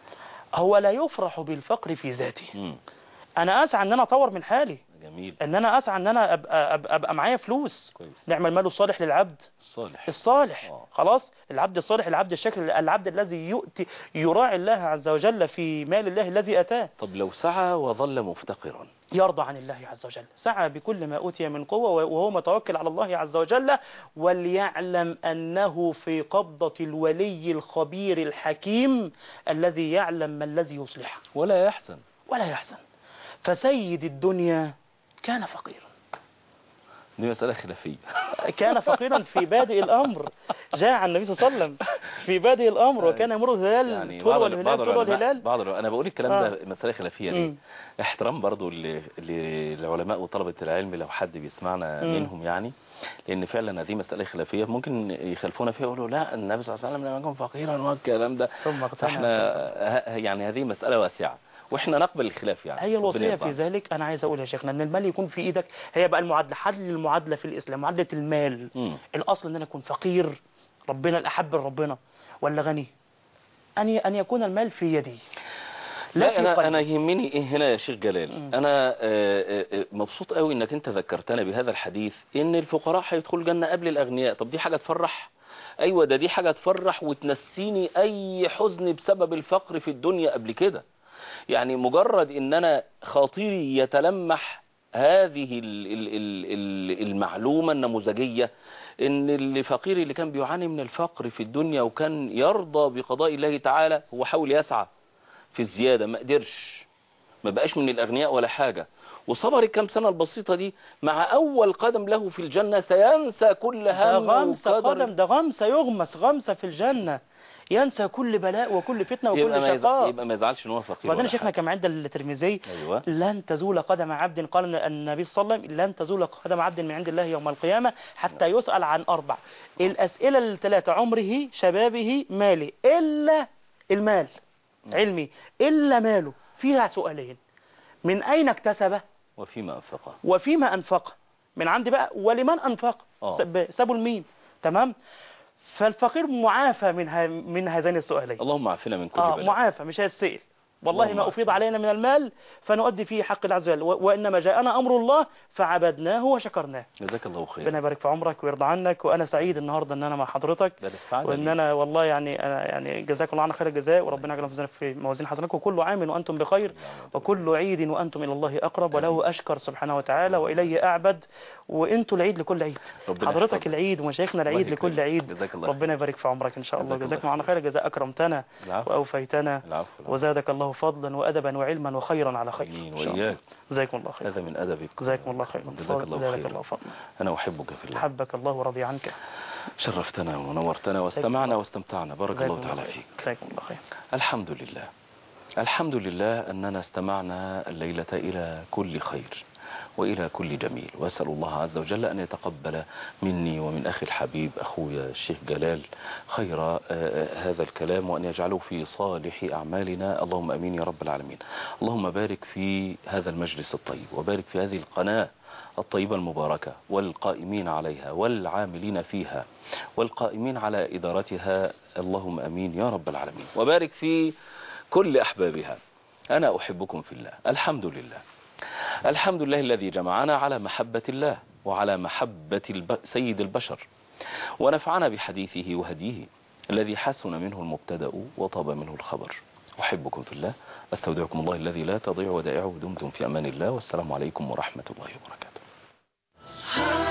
هو لا يفرح بالفقر في ذاته مم. انا اسعى ان انا اطور من حالي جميل ان انا اسعى ان انا ابقى ابقى, أبقى معايا فلوس كويس نعم المال الصالح للعبد الصالح الصالح آه. خلاص العبد الصالح العبد الشاكر العبد الذي يؤتي يراعي الله عز وجل في مال الله الذي اتاه طب لو سعى وظل مفتقرا يرضى عن الله عز وجل سعى بكل ما أوتي من قوة وهو متوكل على الله عز وجل وليعلم أنه في قبضة الولي الخبير الحكيم الذي يعلم ما الذي يصلحه ولا يحزن ولا يحزن فسيد الدنيا كان فقيرا دي مسألة خلافية كان فقيرا في بادئ الأمر جاء عن النبي صلى الله عليه وسلم في بادئ الأمر وكان يمر الهلال يعني تروى بعض الهلال بعض تروى العلماء الهلال بعض العلماء- انا بقول الكلام آه. ده مسألة خلافية ليه مم. احترام برضو ل- للعلماء وطلبة العلم لو حد بيسمعنا مم. منهم يعني لان فعلا هذه مسألة خلافية ممكن يخالفونا فيها يقولوا لا النبي صلى الله عليه وسلم لم يكن فقيرا والكلام ده ثم اغتنى فاحنا ه- يعني هذه مسألة واسعة واحنا نقبل الخلاف يعني هي ربنا الوصية يرضى في عنك. ذلك أنا عايز أقول يا شيخنا أن المال يكون في إيدك هي بقى المعادلة حل المعادلة في الإسلام معادلة المال مم. الأصل أن أنا أكون فقير ربنا الأحب لربنا ولا غني أن ي- أن يكون المال في يدي لا في انا قلبي. انا يهمني ايه هنا يا شيخ جلال مم. انا آه، آه، آه، مبسوط قوي انك انت ذكرتنا بهذا الحديث ان الفقراء هيدخلوا الجنه قبل الاغنياء طب دي حاجه تفرح ايوه ده دي حاجه تفرح وتنسيني اي حزن بسبب الفقر في الدنيا قبل كده يعني مجرد ان انا خاطري يتلمح هذه ال- ال- ال- ال- المعلومة النموذجية ان الفقير اللي كان بيعاني من الفقر في الدنيا وكان يرضى بقضاء الله تعالى هو حاول يسعى في الزيادة ما قدرش ما بقاش من الأغنياء ولا حاجة وصبر الكام سنة البسيطة دي مع أول قدم له في الجنة سينسى كل ده هم غمسة وقدر قدم ده غمسة يغمس غمسة في الجنة ينسى كل بلاء وكل فتنة وكل يبقى ما, يز... شقاء يبقى ما يزعلش ان هو فقير وبعدين ولا يا شيخنا حاجة. كما عند الترمذي ايوه لن تزول قدم عبد قال النبي صلى الله عليه وسلم لن تزول قدم عبد من عند الله يوم القيامة حتى يسأل عن أربع الأسئلة الثلاثة عمره شبابه ماله إلا المال علمي إلا ماله فيها سؤالين من أين اكتسبه وفيما أنفقه وفيما أنفقه من عندي بقى ولمن أنفق آه. سب- سابوا لمين تمام فالفقير معافى من ها من هذين السؤالين اللهم عافنا من كل اه بلاء معافى مش هيتسئل والله اللهم ما عافنا. أفيض علينا من المال فنؤدي فيه حق الله عز وجل و- وإنما جاءنا أمر الله فعبدناه وشكرناه جزاك الله خير ربنا يبارك في عمرك ويرضى عنك وأنا سعيد النهاردة إن أنا مع حضرتك ده دفعنا وإن ليه. أنا والله يعني أنا يعني جزاكم الله عنا خير الجزاء وربنا يجعلنا في في موازين حسناتكم وكل عام وأنتم بخير وكل عيد وأنتم إلى الله أقرب وله أشكر سبحانه وتعالى وإليه أعبد وأنتوا العيد لكل عيد ربنا حضرتك يحفظك. العيد ومشايخنا العيد الله لكل يكرمك. عيد جزاك الله ربنا يبارك في عمرك إن شاء الله جزاك الله جزاكم الله خير. خير الجزاء أكرمتنا العفو وأوفيتنا العفو العفو. وزادك الله فضلا وأدبا وعلما وخيرا على خير آمين إن شاء الله. وإياك جزاكم الله خير هذا من أدبك جزاكم الله خيرا جزاك الله جزاك خيرا. الله فضلا أنا أحبك في الله حبك الله ورضي عنك شرفتنا ونورتنا واستمعنا واستمتعنا بارك جزاكم الله تعالى خير. فيك جزاكم الله خير الحمد لله الحمد لله أننا استمعنا الليلة إلى كل خير وإلى كل جميل وأسأل الله عز وجل أن يتقبل مني ومن أخي الحبيب أخويا الشيخ جلال خير آه، آه، هذا الكلام وأن يجعله في صالح أعمالنا اللهم أمين يا رب العالمين اللهم بارك في هذا المجلس الطيب وبارك في هذه القناة الطيبة المباركة والقائمين عليها والعاملين فيها والقائمين على إدارتها اللهم أمين يا رب العالمين وبارك في كل أحبابها أنا أحبكم في الله الحمد لله الحمد لله الذي جمعنا على محبة الله وعلى محبة الب... سيد البشر ونفعنا بحديثه وهديه الذي حسن منه المبتدأ وطاب منه الخبر أحبكم في الله أستودعكم الله الذي لا تضيع ودائعه دمتم في أمان الله والسلام عليكم ورحمة الله وبركاته